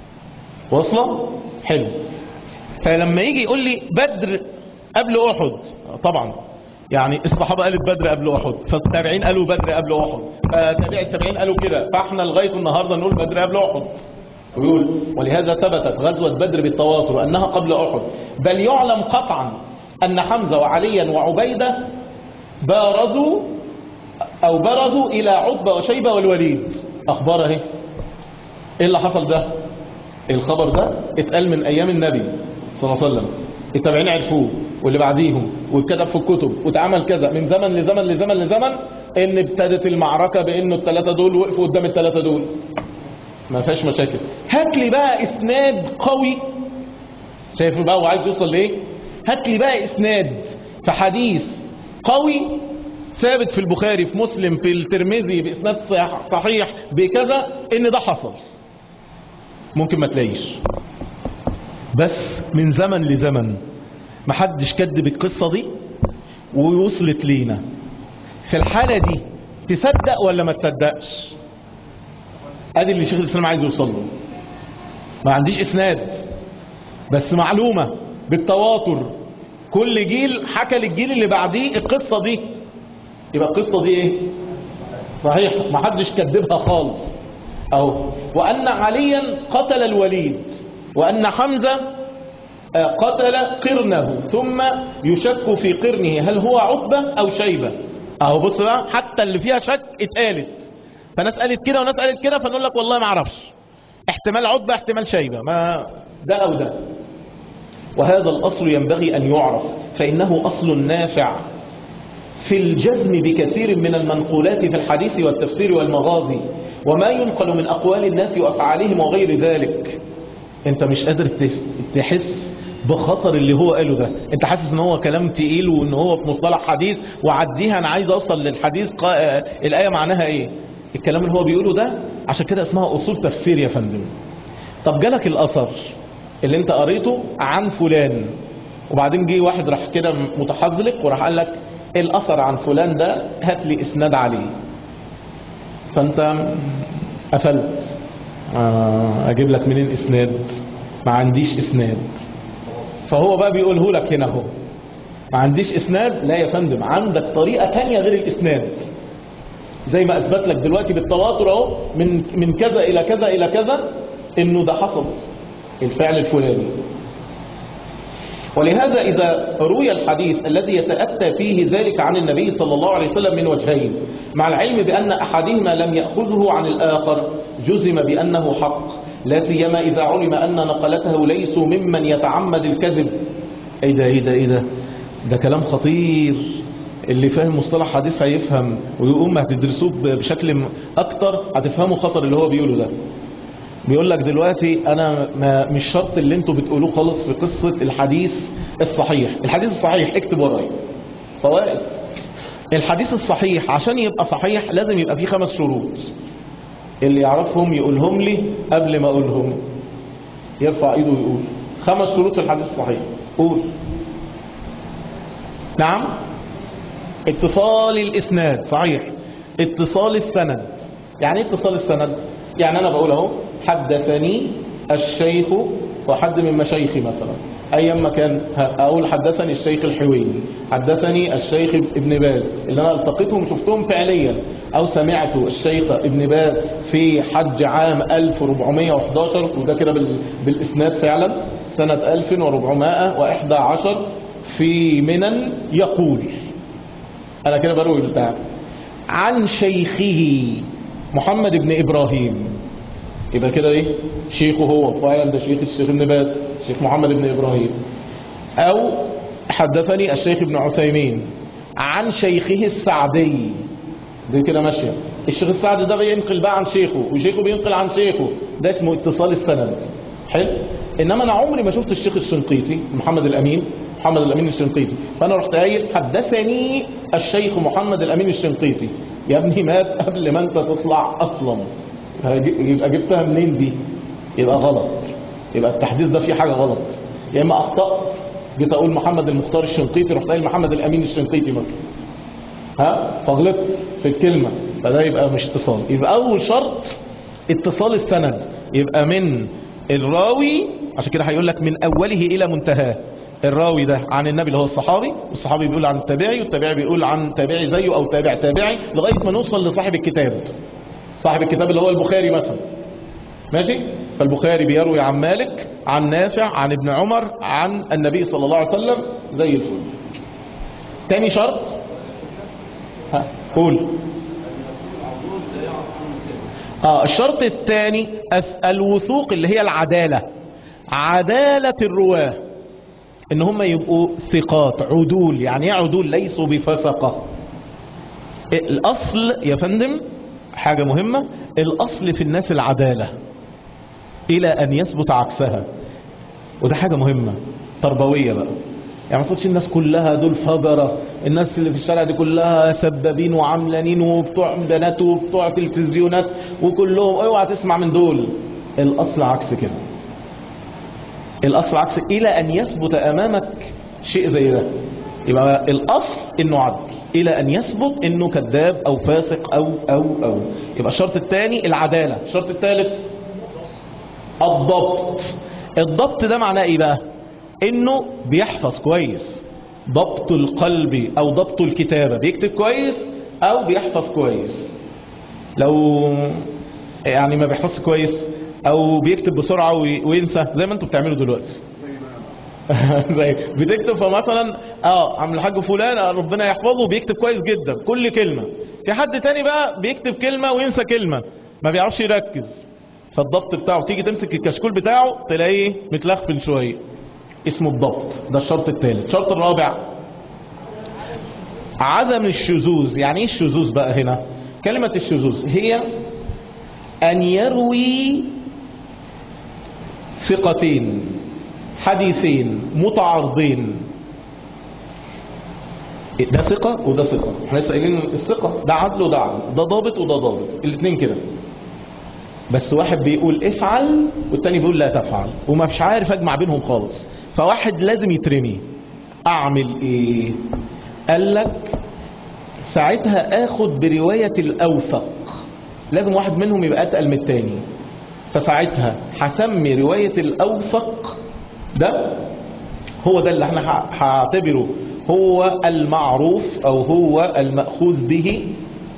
واصله حلو فلما يجي يقول لي بدر قبل احد طبعا يعني الصحابه قالت بدر قبل احد فالتابعين قالوا بدر قبل احد فتابع التابعين قالوا كده فاحنا لغايه النهارده نقول بدر قبل احد ويقول ولهذا ثبتت غزوة بدر بالتواتر وأنها قبل أحد بل يعلم قطعا أن حمزة وعليا وعبيدة بارزوا أو برزوا إلى عتبة وشيبة والوليد أخبار اهي إيه اللي حصل ده الخبر ده اتقال من أيام النبي صلى الله عليه وسلم التابعين عرفوه واللي بعديهم واتكتب في الكتب واتعمل كذا من زمن لزمن لزمن لزمن ان ابتدت المعركة بانه الثلاثة دول وقفوا قدام الثلاثة دول ما فيهاش مشاكل هات لي بقى اسناد قوي شايف بقى هو عايز يوصل لايه هات لي بقى اسناد في حديث قوي ثابت في البخاري في مسلم في الترمذي باسناد صح- صحيح بكذا ان ده حصل ممكن ما تلاقيش بس من زمن لزمن محدش كذب القصة دي ووصلت لينا في الحالة دي تصدق ولا ما تصدقش ادي اللي شيخ الاسلام عايز يوصل له ما عنديش اسناد بس معلومه بالتواتر كل جيل حكى للجيل اللي بعديه القصه دي يبقى القصه دي ايه صحيح ما حدش كذبها خالص اهو وان عليا قتل الوليد وان حمزه آه، قتل قرنه ثم يشك في قرنه هل هو عتبه او شيبه اهو بص بقى حتى اللي فيها شك اتقالت فناس قالت كده وناس قالت كده فنقول لك والله ما اعرفش احتمال عتبة احتمال شيبة ما ده او ده وهذا الاصل ينبغي ان يعرف فانه اصل نافع في الجزم بكثير من المنقولات في الحديث والتفسير والمغازي وما ينقل من اقوال الناس وافعالهم وغير ذلك انت مش قادر تف- تحس بخطر اللي هو قاله ده انت حاسس ان هو كلام تقيل وان هو في مصطلح حديث وعديها انا عايز اوصل للحديث قا... آه، الايه معناها ايه الكلام اللي هو بيقوله ده عشان كده اسمها اصول تفسير يا فندم طب جالك الاثر اللي انت قريته عن فلان وبعدين جه واحد راح كده متحذلق وراح قال لك الاثر عن فلان ده هات لي اسناد عليه فانت قفلت آه، اجيب لك منين اسناد ما عنديش اسناد فهو بقى بيقوله لك هنا اهو ما عنديش اسناد لا يا فندم عندك طريقة تانية غير الاسناد زي ما اثبت لك دلوقتي بالتواتر اهو من من كذا الى كذا الى كذا انه ده حصل الفعل الفلاني ولهذا إذا روي الحديث الذي يتأتى فيه ذلك عن النبي صلى الله عليه وسلم من وجهين مع العلم بأن أحدهما لم يأخذه عن الآخر جزم بأنه حق لا سيما إذا علم أن نقلته ليسوا ممن يتعمد الكذب إيه ده إيه ده إيه ده ده كلام خطير اللي فاهم مصطلح حديث هيفهم ويقوم هتدرسوه بشكل م- اكتر هتفهموا خطر اللي هو بيقوله ده بيقول لك دلوقتي انا ما مش شرط اللي انتوا بتقولوه خالص في قصة الحديث الصحيح الحديث الصحيح اكتب ورايا فوائد الحديث الصحيح عشان يبقى صحيح لازم يبقى فيه خمس شروط اللي يعرفهم يقولهم لي قبل ما اقولهم يرفع ايده ويقول خمس شروط في الحديث الصحيح قول نعم اتصال الاسناد صحيح اتصال السند يعني ايه اتصال السند يعني انا بقول اهو حدثني الشيخ وحد من مشايخي مثلا ايام ما كان ه- اقول حدثني الشيخ الحويني حدثني الشيخ ابن باز اللي انا التقيتهم وشفتهم فعليا او سمعت الشيخ ابن باز في حج عام 1411 وده كده بال- بالاسناد فعلا سنة 1411 في منن يقول انا كده بروي بتاع عن شيخه محمد بن ابراهيم يبقى كده ايه شيخه هو فعلا ده شيخ الشيخ ابن باز شيخ محمد بن ابراهيم او حدثني الشيخ ابن عثيمين عن شيخه السعدي دي كده ماشيه الشيخ السعدي ده بينقل بقى عن شيخه وشيخه بينقل عن شيخه ده اسمه اتصال السند حلو انما انا عمري ما شفت الشيخ الشنقيطي محمد الامين محمد الامين الشنقيطي فانا رحت قايل حدثني الشيخ محمد الامين الشنقيطي يا ابني مات قبل ما انت تطلع اصلا هجي- يبقى جبتها منين دي يبقى غلط يبقى التحديث ده فيه حاجه غلط يا اما اخطات جيت اقول محمد المختار الشنقيطي رحت قايل محمد الامين الشنقيطي مثلا ها فغلطت في الكلمة فده يبقى مش اتصال يبقى أول شرط اتصال السند يبقى من الراوي عشان كده هيقول لك من أوله إلى منتهاه الراوي ده عن النبي اللي هو الصحابي والصحابي بيقول عن التابعي والتابعي بيقول عن تابعي زيه أو تابع تابعي لغاية ما نوصل لصاحب الكتاب صاحب الكتاب اللي هو البخاري مثلا ماشي فالبخاري بيروي عن مالك عن نافع عن ابن عمر عن النبي صلى الله عليه وسلم زي الفل تاني شرط ها قول اه الشرط الثاني الوثوق اللي هي العدالة عدالة الرواه ان هم يبقوا ثقات عدول يعني ايه عدول ليسوا بفسقة الاصل يا فندم حاجة مهمة الاصل في الناس العدالة الى ان يثبت عكسها وده حاجة مهمة تربوية بقى يعني ما تقولش الناس كلها دول فجرة الناس اللي في الشارع دي كلها سبابين وعملانين وبتوع بنات وبتوع تلفزيونات وكلهم اوعى تسمع من دول الاصل عكس كده الاصل عكس الى ان يثبت امامك شيء زي ده يبقى الاصل انه عدل الى ان يثبت انه كذاب او فاسق او او او يبقى الشرط الثاني العدالة الشرط الثالث الضبط الضبط ده معناه ايه بقى انه بيحفظ كويس ضبط القلب او ضبط الكتابة بيكتب كويس او بيحفظ كويس لو يعني ما بيحفظش كويس او بيكتب بسرعة وي- وينسى زي ما انتوا بتعملوا دلوقتي زي بتكتب فمثلا اه عم الحاج فلان آه، ربنا يحفظه بيكتب كويس جدا كل كلمة في حد تاني بقى بيكتب كلمة وينسى كلمة ما بيعرفش يركز فالضبط بتاعه تيجي تمسك الكشكول بتاعه تلاقيه متلخفن شوية اسمه الضبط ده الشرط الثالث الشرط الرابع عدم الشذوذ يعني ايه الشذوذ بقى هنا كلمة الشذوذ هي ان يروي ثقتين حديثين متعارضين ده ثقة وده ثقة احنا لسه قايلين الثقة ده عدل وده عدل ده ضابط وده ضابط الاثنين كده بس واحد بيقول افعل والتاني بيقول لا تفعل وما مش عارف اجمع بينهم خالص فواحد لازم يترمي اعمل ايه قال لك ساعتها اخد برواية الاوثق لازم واحد منهم يبقى اتقل من التاني فساعتها هسمي رواية الاوثق ده هو ده اللي احنا ه- هعتبره هو المعروف او هو المأخوذ به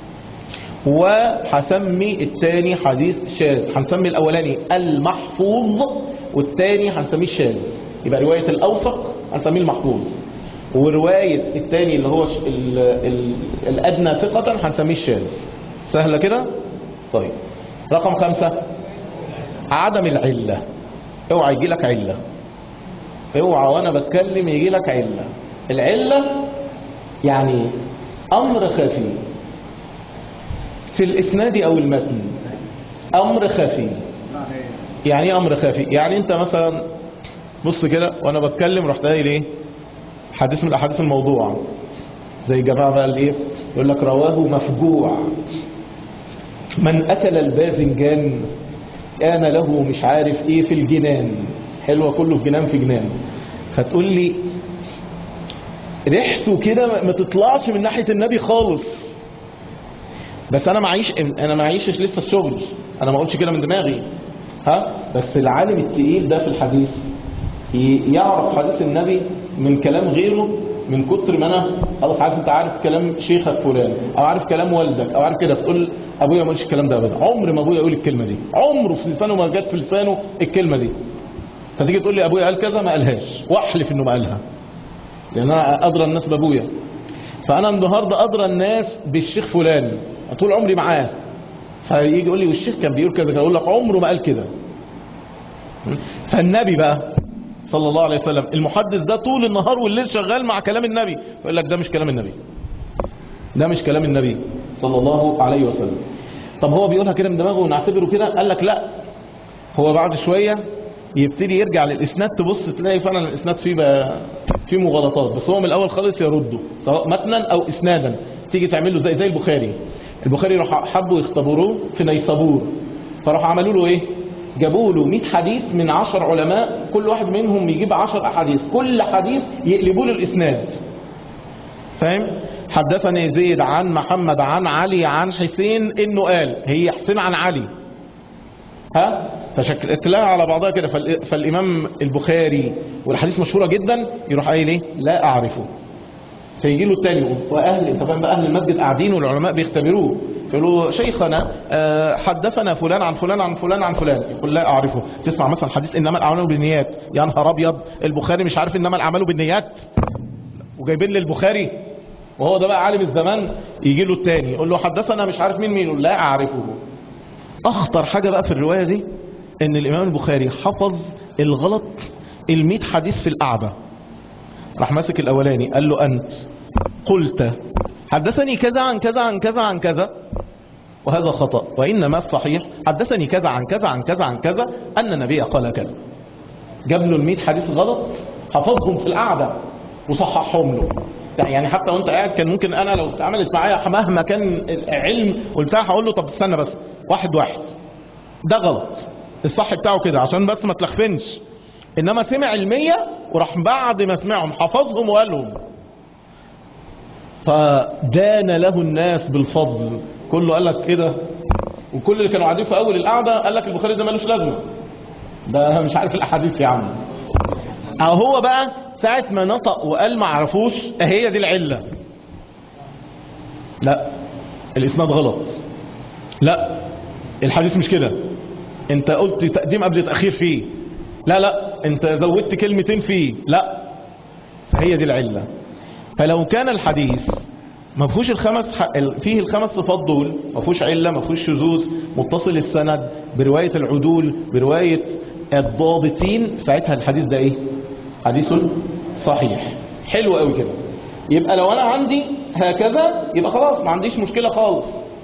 وهسمي التاني حديث شاذ هنسمي الاولاني المحفوظ والتاني هنسميه الشاذ يبقى رواية الاوثق هنسميه المحفوظ ورواية التاني اللي هو ش- ال ال الادنى ثقة هنسميه الشاذ سهلة كده طيب رقم خمسة عدم العلة اوعى يجي لك علة اوعى وانا بتكلم يجي لك علة العلة يعني أمر خفي في الإسناد أو المتن أمر خفي يعني ايه أمر خفي يعني أنت مثلا بص كده وأنا بتكلم رحت قايل إيه حديث من الأحاديث الموضوعة زي جماعة بقى الإيه يقول لك رواه مفجوع من أكل الباذنجان كان له مش عارف إيه في الجنان حلوة كله في جنان في جنان فتقول لي ريحته كده ما تطلعش من ناحية النبي خالص بس انا معيش انا معيش لسه الشغل انا ما اقولش كده من دماغي ها بس العالم التقيل ده في الحديث ي- يعرف حديث النبي من كلام غيره من كتر ما انا خلاص عارف انت عارف كلام شيخك فلان او عارف كلام والدك او عارف كده فتقول ابويا ما قالش الكلام ده ابدا عمر ما ابويا يقول الكلمه دي عمره في لسانه ما جت في لسانه الكلمه دي فتيجي تقول لي ابويا قال كذا ما قالهاش واحلف انه ما قالها لان انا ادرى الناس بابويا فانا النهارده ادرى الناس بالشيخ فلان طول عمري معاه فيجي يقول لي والشيخ كان بيقول كذا اقول لك عمره ما قال كده فالنبي بقى صلى الله عليه وسلم المحدث ده طول النهار والليل شغال مع كلام النبي فيقول لك ده مش كلام النبي ده مش كلام النبي صلى الله عليه وسلم طب هو بيقولها كده من دماغه ونعتبره كده قال لك لا هو بعد شوية يبتدي يرجع للإسناد تبص تلاقي فعلا الإسناد فيه بقى فيه مغالطات بس هو من الأول خالص يرده سواء متنا أو إسنادا تيجي تعمل له زي زي البخاري البخاري راح حبوا يختبروه في نيسابور فراح عملوا له إيه جابوا له 100 حديث من 10 علماء كل واحد منهم يجيب 10 أحاديث كل حديث يقلبوا له الإسناد فاهم حدثني زيد عن محمد عن علي عن حسين انه قال هي حسين عن علي ها فشكلها على بعضها كده فال- فالامام البخاري والحديث مشهوره جدا يروح قايل ايه لا اعرفه فيجي له التاني يقول واهل انت فاهم بقى اهل المسجد قاعدين والعلماء بيختبروه فيقولوا شيخنا آه، حدثنا فلان عن فلان عن فلان عن فلان يقول لا اعرفه تسمع مثلا حديث انما الاعمال بالنيات يا نهار ابيض البخاري مش عارف انما الاعمال بالنيات وجايبين لي البخاري وهو ده بقى عالم الزمان يجي له التاني يقول له حدثنا مش عارف مين مين يقول لا اعرفه اخطر حاجة بقى في الرواية دي ان الامام البخاري حفظ الغلط الميت حديث في القعدة راح ماسك الاولاني قال له انت قلت حدثني كذا عن كذا عن كذا عن كذا وهذا خطأ وإنما الصحيح حدثني كذا عن كذا عن كذا عن كذا أن النبي قال كذا جاب له الميت حديث غلط حفظهم في القعدة وصححهم له يعني حتى وانت قاعد كان ممكن انا لو اتعملت معايا مهما كان العلم والبتاع هقول له طب استنى بس واحد واحد ده غلط الصح بتاعه كده عشان بس ما تلخفنش انما سمع المية وراح بعد ما سمعهم حفظهم وقالهم فدان له الناس بالفضل كله قال لك كده وكل اللي كانوا قاعدين في اول القعده قال لك البخاري ده ملوش لازمه ده مش عارف الاحاديث يا عم أو هو بقى ساعة ما نطق وقال ما عرفوش هي دي العلة لا الإسناد غلط لا الحديث مش كده انت قلت تقديم قبل تأخير فيه لا لا انت زودت كلمتين فيه لا فهي دي العلة فلو كان الحديث ما فيهوش الخمس ح... فيه الخمس صفات دول ما فيهوش علة ما فيهوش شذوذ متصل السند برواية العدول برواية الضابطين ساعتها الحديث ده ايه حديث صحيح حلو قوي كده يبقى لو انا عندي هكذا يبقى خلاص ما عنديش مشكلة خالص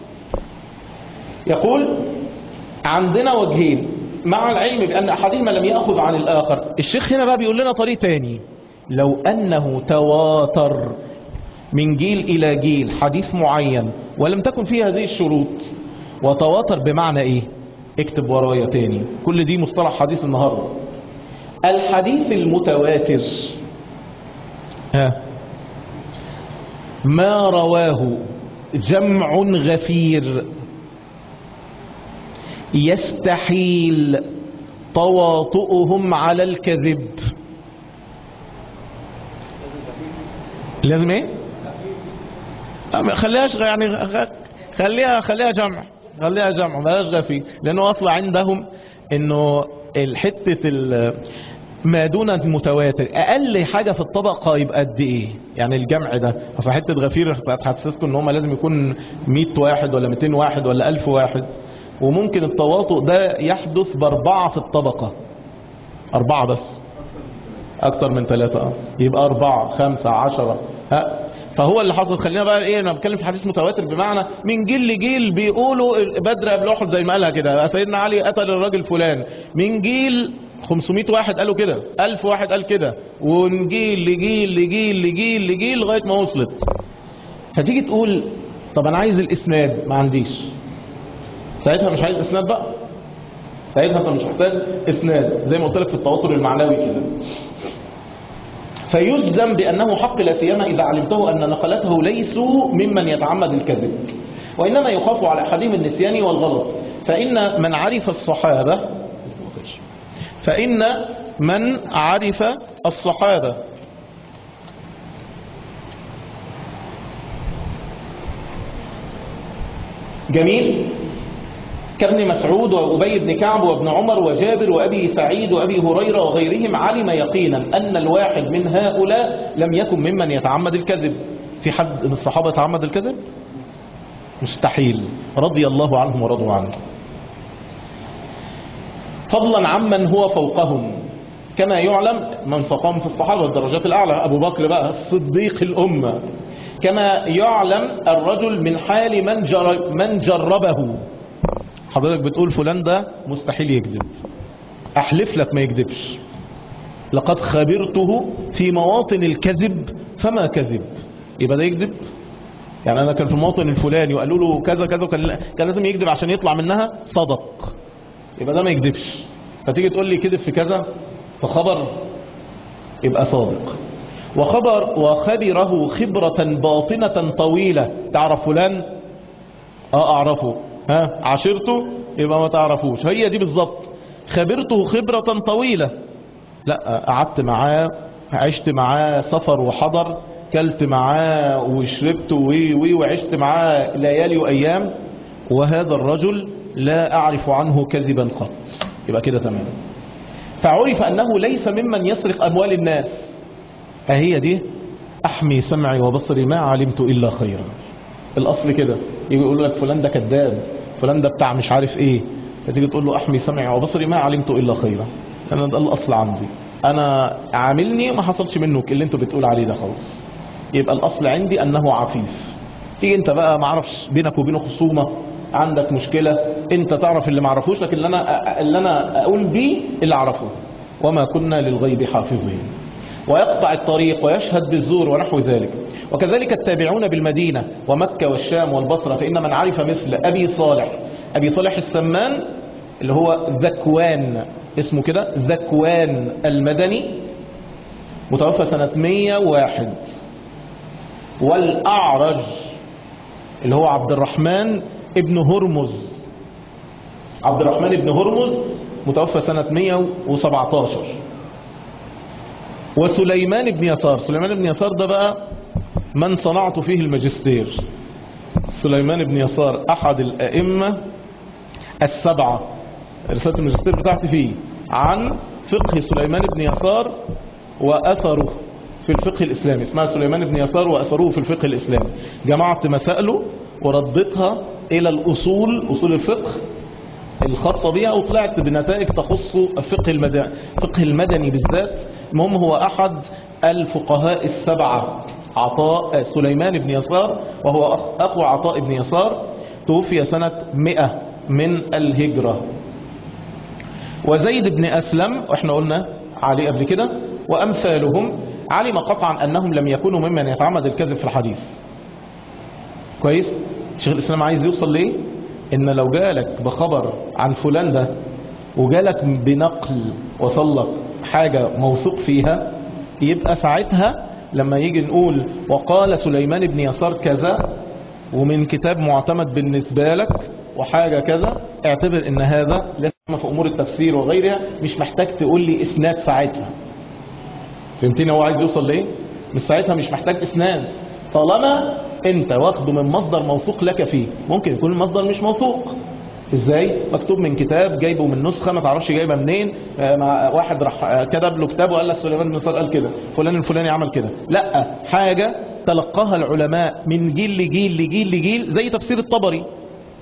يقول عندنا وجهين مع العلم بأن أحدهما لم يأخذ عن الآخر الشيخ هنا بقى بيقول لنا طريق تاني لو أنه تواتر من جيل إلى جيل حديث معين ولم تكن فيه هذه الشروط وتواتر بمعنى إيه اكتب ورايا تاني كل دي مصطلح حديث النهاردة الحديث المتواتر ها ما رواه جمع غفير يستحيل تواطؤهم على الكذب لازم ايه أم- خليهاش غ- يعني غ- خليها خليها جمع خليها جمع بلاش غفي لانه اصلا عندهم انه الحته ال- ما دون المتواتر اقل حاجه في الطبقه يبقى قد ايه يعني الجمع ده اصل حته غفير هتحسسكم ان هم لازم يكون 100 واحد ولا 200 واحد ولا 1000 واحد وممكن التواطؤ ده يحدث باربعه في الطبقه اربعه بس اكتر من ثلاثة اه يبقى اربعة خمسة عشرة ها فهو اللي حصل خلينا بقى ايه انا بتكلم في حديث متواتر بمعنى من جيل لجيل بيقولوا بدر قبل احد زي ما قالها كده سيدنا علي قتل الراجل فلان من جيل 500 واحد قالوا كده 1000 واحد قال كده ومن جيل لجيل لجيل لجيل لجيل لغايه ما وصلت فتيجي تقول طب انا عايز الاسناد ما عنديش ساعتها مش عايز اسناد بقى ساعتها انت مش محتاج اسناد زي ما قلت لك في التواتر المعنوي كده فيجزم بانه حق لا سيما اذا علمته ان نقلته ليسوا ممن يتعمد الكذب وانما يخاف على احدهم النسيان والغلط فان من عرف الصحابه فان من عرف الصحابه جميل كابن مسعود وأبي بن كعب وابن عمر وجابر وأبي سعيد وأبي هريرة وغيرهم علم يقينا أن الواحد من هؤلاء لم يكن ممن يتعمد الكذب في حد من الصحابة يتعمد الكذب مستحيل رضي الله عنهم ورضوا عنه فضلا عمن هو فوقهم كما يعلم من فوقهم في الصحابة الدرجات الأعلى أبو بكر بقى الصديق الأمة كما يعلم الرجل من حال من, جر من جربه حضرتك بتقول فلان ده مستحيل يكذب احلف لك ما يكذبش لقد خبرته في مواطن الكذب فما كذب يبقى ده يكذب يعني انا كان في الموطن الفلاني وقالوا له كذا كذا وكان كان لازم يكذب عشان يطلع منها صدق يبقى ده ما يكذبش فتيجي تقول لي كذب في كذا فخبر يبقى صادق وخبر وخبره خبرة باطنة طويلة تعرف فلان اه اعرفه ها عشرته يبقى ما تعرفوش هي دي بالظبط خبرته خبرة طويلة لا قعدت معاه عشت معاه سفر وحضر كلت معاه وشربت وي وي وعشت معاه ليالي وأيام وهذا الرجل لا أعرف عنه كذبا قط يبقى كده تمام فعرف أنه ليس ممن يسرق أموال الناس أهي دي أحمي سمعي وبصري ما علمت إلا خيرا الأصل كده يجي يقول لك فلان ده كذاب فلان ده بتاع مش عارف ايه فتيجي تقول له احمي سمعي وبصري ما علمت الا خيرا انا ده الاصل عندي انا عاملني ما حصلش منه اللي انتوا بتقول عليه ده خالص يبقى الاصل عندي انه عفيف تيجي انت بقى ما اعرفش بينك وبينه خصومه عندك مشكله انت تعرف اللي ما اعرفوش لكن اللي انا اللي انا اقول بيه اللي اعرفه وما كنا للغيب حافظين ويقطع الطريق ويشهد بالزور ونحو ذلك وكذلك التابعون بالمدينة ومكة والشام والبصرة فإن من عرف مثل أبي صالح أبي صالح السمان اللي هو ذكوان اسمه كده ذكوان المدني متوفى سنة 101 والأعرج اللي هو عبد الرحمن ابن هرمز عبد الرحمن ابن هرمز متوفى سنة 117 وسليمان بن يسار سليمان بن يسار ده بقى من صنعت فيه الماجستير سليمان بن يسار أحد الأئمة السبعة رسالة الماجستير بتاعتي فيه عن فقه سليمان بن يسار وأثره في الفقه الإسلامي اسمها سليمان بن يسار وأثره في الفقه الإسلامي جمعت مسائله وردتها إلى الأصول أصول الفقه الخاصة بها وطلعت بنتائج تخص الفقه المدني, الفقه المدني بالذات المهم هو أحد الفقهاء السبعة عطاء سليمان بن يسار وهو أخو عطاء بن يسار توفي سنة 100 من الهجرة وزيد بن أسلم وإحنا قلنا عليه قبل كده وأمثالهم علم قطعا أنهم لم يكونوا ممن يتعمد الكذب في الحديث كويس شيخ الإسلام عايز يوصل ليه إن لو جالك بخبر عن فلان ده وجالك بنقل وصل لك حاجة موثوق فيها يبقى ساعتها لما يجي نقول وقال سليمان بن يسار كذا ومن كتاب معتمد بالنسبة لك وحاجة كذا اعتبر ان هذا لسه في امور التفسير وغيرها مش محتاج تقول لي اسناد ساعتها فهمتني هو عايز يوصل ليه مش ساعتها مش محتاج اسناد طالما انت واخده من مصدر موثوق لك فيه ممكن يكون المصدر مش موثوق ازاي مكتوب من كتاب جايبه من نسخه ما تعرفش جايبه منين آه، مع واحد راح آه، كتب له كتاب وقال لك سليمان بن نصار قال كده فلان الفلاني عمل كده لا حاجه تلقاها العلماء من جيل لجيل لجيل لجيل زي تفسير الطبري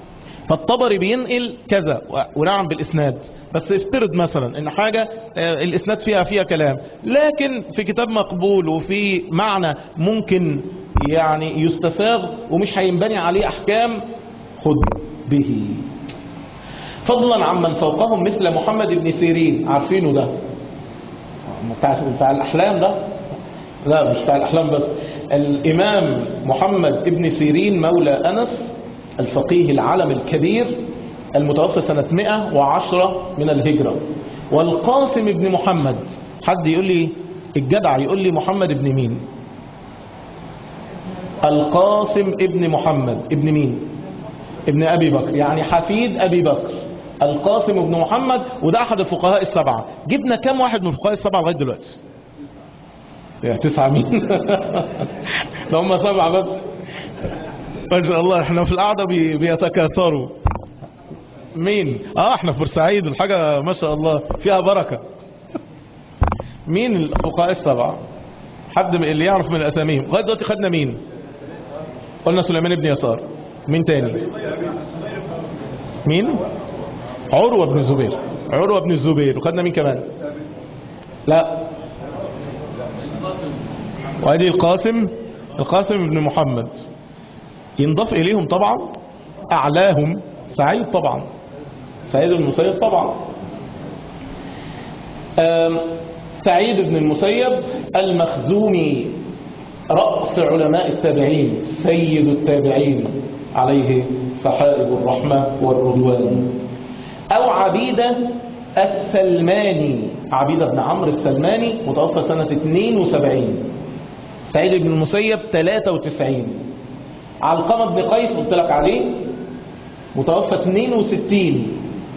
فالطبري بينقل كذا و- ونعم بالاسناد بس افترض مثلا ان حاجة آه، الاسناد فيها فيها كلام لكن في كتاب مقبول وفي معنى ممكن يعني يستساغ ومش هينبني عليه احكام خذ به فضلا عمن فوقهم مثل محمد بن سيرين عارفينه ده بتاع بتاع الاحلام ده لا مش بتاع الاحلام بس الامام محمد بن سيرين مولى انس الفقيه العلم الكبير المتوفى سنة 110 من الهجرة والقاسم بن محمد حد يقول لي الجدع يقول لي محمد ابن مين القاسم ابن محمد ابن مين ابن ابي بكر يعني حفيد ابي بكر القاسم ابن محمد وده احد الفقهاء السبعه جبنا كام واحد من الفقهاء السبعه لغايه دلوقتي يا تسعة مين ده هم سبعة بس ما شاء الله احنا في القعدة بي- بيتكاثروا مين اه احنا في بورسعيد والحاجة ما شاء الله فيها بركة مين الفقهاء السبعة حد من- اللي يعرف من الاساميهم لغايه دلوقتي خدنا مين قلنا سليمان بن يسار مين تاني مين عروة بن الزبير عروة بن الزبير وخدنا مين كمان لا وادي القاسم القاسم بن محمد ينضاف اليهم طبعا اعلاهم سعيد طبعا سعيد بن المسيب طبعا آم، سعيد بن المسيب المخزومي رأس علماء التابعين سيد التابعين عليه سحائب الرحمة والرضوان أو عبيدة السلماني عبيدة بن عمرو السلماني متوفى سنة 72 سعيد بن المسيب 93 علقمة بن قيس قلت لك عليه متوفى 62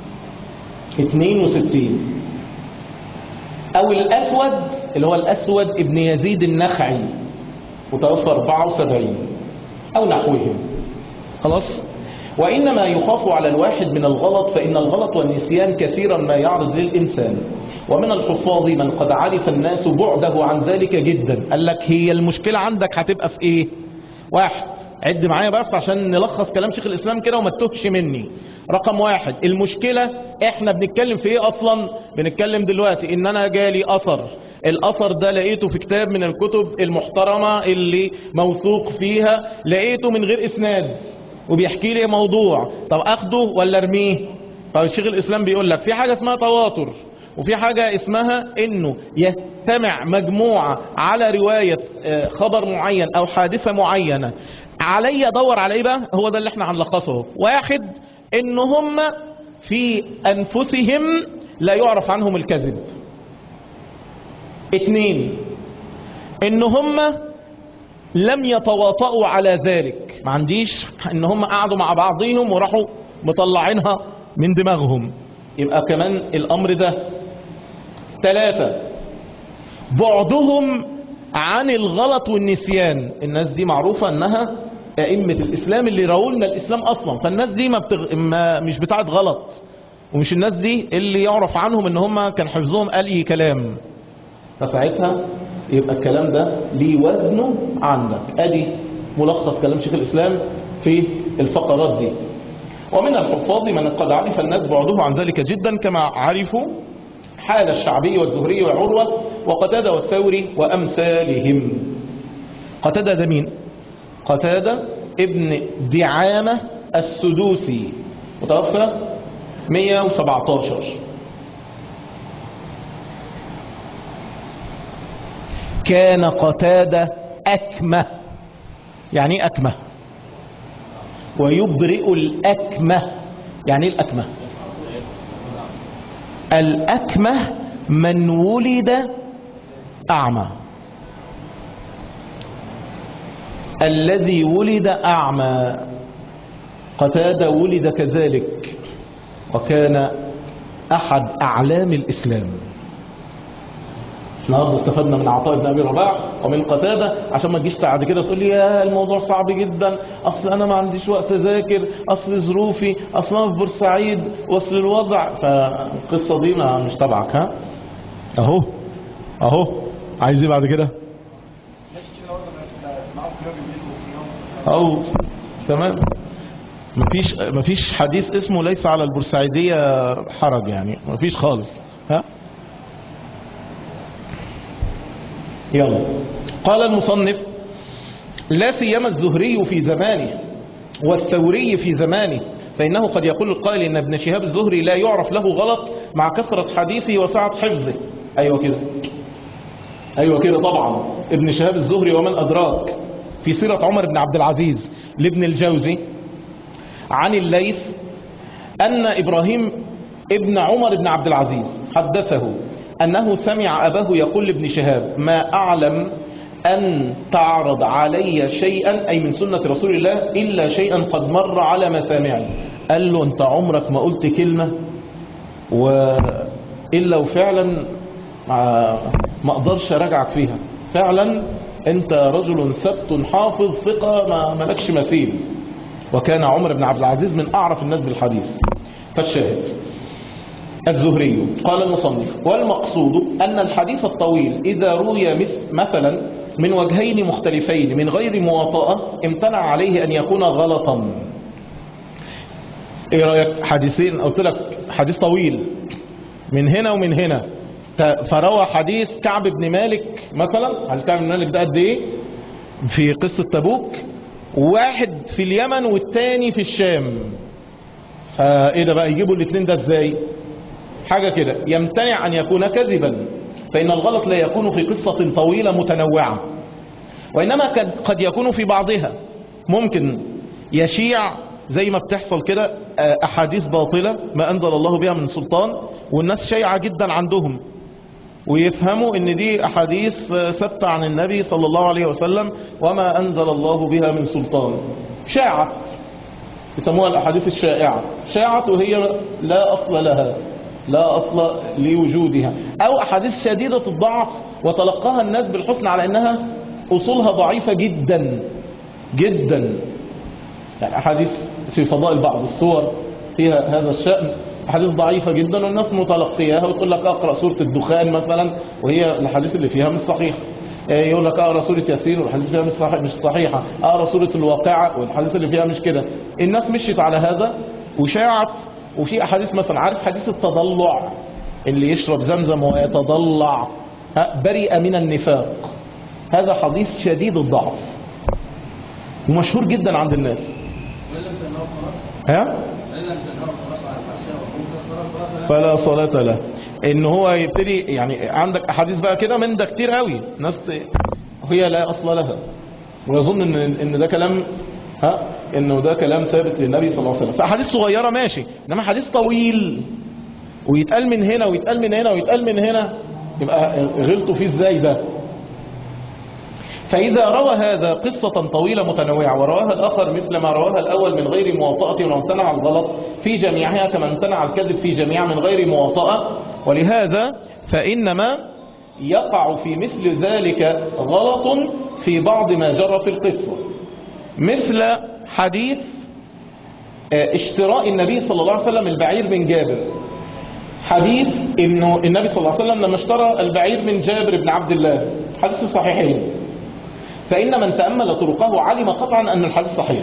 62 أو الأسود اللي هو الأسود ابن يزيد النخعي متوفى 74 أو نحوهم خلاص وإنما يخاف على الواحد من الغلط فإن الغلط والنسيان كثيرا ما يعرض للإنسان ومن الحفاظ من قد عرف الناس بعده عن ذلك جدا قال لك هي المشكلة عندك هتبقى في إيه واحد عد معايا بس عشان نلخص كلام شيخ الإسلام كده وما تتوهش مني رقم واحد المشكلة احنا بنتكلم في ايه اصلا بنتكلم دلوقتي ان انا جالي اثر الاثر ده لقيته في كتاب من الكتب المحترمة اللي موثوق فيها لقيته من غير اسناد وبيحكي لي موضوع طب اخده ولا ارميه طب الشيخ الاسلام بيقول لك في حاجة اسمها تواتر وفي حاجة اسمها انه يجتمع مجموعة على رواية آه، خبر معين او حادثة معينة علي ادور على ايه بقى هو ده اللي احنا هنلخصه واحد ان هم في انفسهم لا يعرف عنهم الكذب اتنين ان هم لم يتواطؤوا على ذلك ما عنديش ان هم قعدوا مع بعضهم وراحوا مطلعينها من دماغهم يبقى كمان الامر ده ثلاثة بعدهم عن الغلط والنسيان الناس دي معروفة انها ائمة الاسلام اللي راولنا الاسلام اصلا فالناس دي ما, بتغ... ما مش بتاعت غلط ومش الناس دي اللي يعرف عنهم ان هم كان حفظهم اي كلام فساعتها يبقى الكلام ده ليه وزنه عندك ادي ملخص كلام شيخ الاسلام في الفقرات دي ومن الحفاظ من قد عرف الناس بعده عن ذلك جدا كما عرفوا حال الشعبي والزهري وعروة وقتادة والثوري وأمثالهم قتادة ده مين قتادة ابن دعامة السدوسي متوفى 117 كان قتادة أكمة يعني ايه أكمة ويبرئ الأكمة يعني ايه الأكمة الأكمة من ولد أعمى الذي ولد أعمى قتادة ولد كذلك وكان أحد أعلام الإسلام النهارده استفدنا من عطاء بن ابي رباح ومن قتاده عشان ما تجيش بعد كده تقول لي يا الموضوع صعب جدا اصل انا ما عنديش وقت اذاكر اصل ظروفي اصل انا في بورسعيد واصل الوضع فالقصه دي ما مش تبعك ها اهو اهو عايز ايه بعد كده اهو تمام مفيش مفيش حديث اسمه ليس على البورسعيدية حرج يعني مفيش خالص ها يلا قال المصنف لا سيما الزهري في زمانه والثوري في زمانه فإنه قد يقول القائل إن ابن شهاب الزهري لا يعرف له غلط مع كثرة حديثه وسعة حفظه أيوة كده أيوة كده طبعا ابن شهاب الزهري ومن أدراك في سيرة عمر بن عبد العزيز لابن الجوزي عن الليث أن إبراهيم ابن عمر بن عبد العزيز حدثه أنه سمع أباه يقول لابن شهاب ما أعلم أن تعرض علي شيئا أي من سنة رسول الله إلا شيئا قد مر على مسامعي قال له أنت عمرك ما قلت كلمة وإلا وفعلا ما ما أقدرش أراجعك فيها فعلا أنت رجل ثبت حافظ ثقة ما ملكش مثيل وكان عمر بن عبد العزيز من أعرف الناس بالحديث فالشاهد الزهري قال المصنف والمقصود أن الحديث الطويل إذا روي مث- مثلا من وجهين مختلفين من غير مواطأة امتنع عليه أن يكون غلطا ايه رأيك حديثين قلت لك حديث طويل من هنا ومن هنا ت- فروى حديث كعب بن مالك مثلا حديث كعب بن مالك ده قد ايه في قصة تبوك واحد في اليمن والتاني في الشام فايه ده بقى يجيبوا الاثنين ده ازاي حاجة كده يمتنع أن يكون كذبا فإن الغلط لا يكون في قصة طويلة متنوعة وإنما قد- قد يكون في بعضها ممكن يشيع زي ما بتحصل كده آه، أحاديث باطلة ما أنزل الله بها من سلطان والناس شيعة جدا عندهم ويفهموا ان دي احاديث آه، ثابته عن النبي صلى الله عليه وسلم وما انزل الله بها من سلطان شاعت يسموها الاحاديث الشائعه شاعت وهي لا اصل لها لا اصل لوجودها او احاديث شديده الضعف وتلقاها الناس بالحسن على انها اصولها ضعيفه جدا جدا يعني احاديث في فضائل بعض الصور فيها هذا الشأن احاديث ضعيفة جدا والناس متلقياها وتقول لك اقرأ سورة الدخان مثلا وهي الحديث اللي فيها مش صحيح إيه يقول لك اقرا سوره ياسين والحديث فيها مش صحيح مش صحيحه اقرا سوره الواقعه والحديث اللي فيها مش كده الناس مشيت على هذا وشاعت وفي احاديث مثلا عارف حديث التضلع اللي يشرب زمزم ويتضلع ها، برئ من النفاق هذا حديث شديد الضعف ومشهور جدا عند الناس ها فلا صلاة له ان هو يبتدي يعني عندك احاديث بقى كده من ده كتير قوي ناس ت- هي لا اصل لها ويظن ان ان ده كلام ها انه ده كلام ثابت للنبي صلى الله عليه وسلم فاحاديث صغيره ماشي انما حديث طويل ويتقال من هنا ويتقال من هنا ويتقال من هنا يبقى غلطوا فيه ازاي ده فإذا روى هذا قصة طويلة متنوعة ورواها الآخر مثل ما رواها الأول من غير مواطأة وامتنع الغلط في جميعها كما امتنع الكذب في جميع من غير مواطأة ولهذا فإنما يقع في مثل ذلك غلط في بعض ما جرى في القصة مثل حديث آه، اشتراء النبي صلى الله عليه وسلم البعير من جابر حديث انه النبي صلى الله عليه وسلم لما اشترى البعير من جابر بن عبد الله حديث الصحيحين فإن من تأمل طرقه علم قطعا أن الحديث صحيح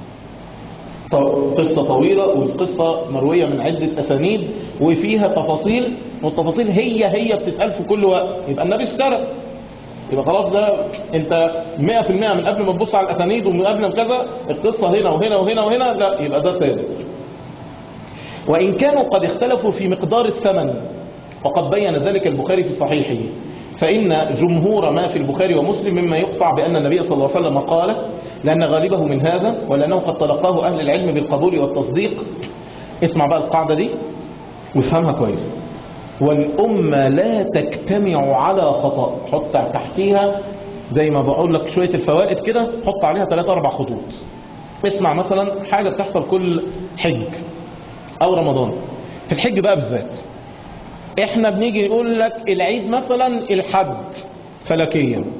ط- قصة طويلة والقصة مروية من عدة أسانيد وفيها تفاصيل والتفاصيل هي هي بتتقال في كل وقت يبقى النبي اشترى يبقى خلاص ده انت 100% من قبل ما تبص على الأسانيد ومن قبل ما كذا القصة هنا وهنا وهنا وهنا لا يبقى ده ثابت وإن كانوا قد اختلفوا في مقدار الثمن وقد بين ذلك البخاري في صحيحه فإن جمهور ما في البخاري ومسلم مما يقطع بأن النبي صلى الله عليه وسلم قال لأن غالبه من هذا ولأنه قد تلقاه أهل العلم بالقبول والتصديق اسمع بقى القاعدة دي وافهمها كويس والأمة لا تجتمع على خطأ حط تحتيها زي ما بقول لك شوية الفوائد كده حط عليها ثلاثة أربع خطوط اسمع مثلا حاجة بتحصل كل حج أو رمضان في الحج بقى بالذات احنا بنيجي نقول لك العيد مثلا الحد فلكيا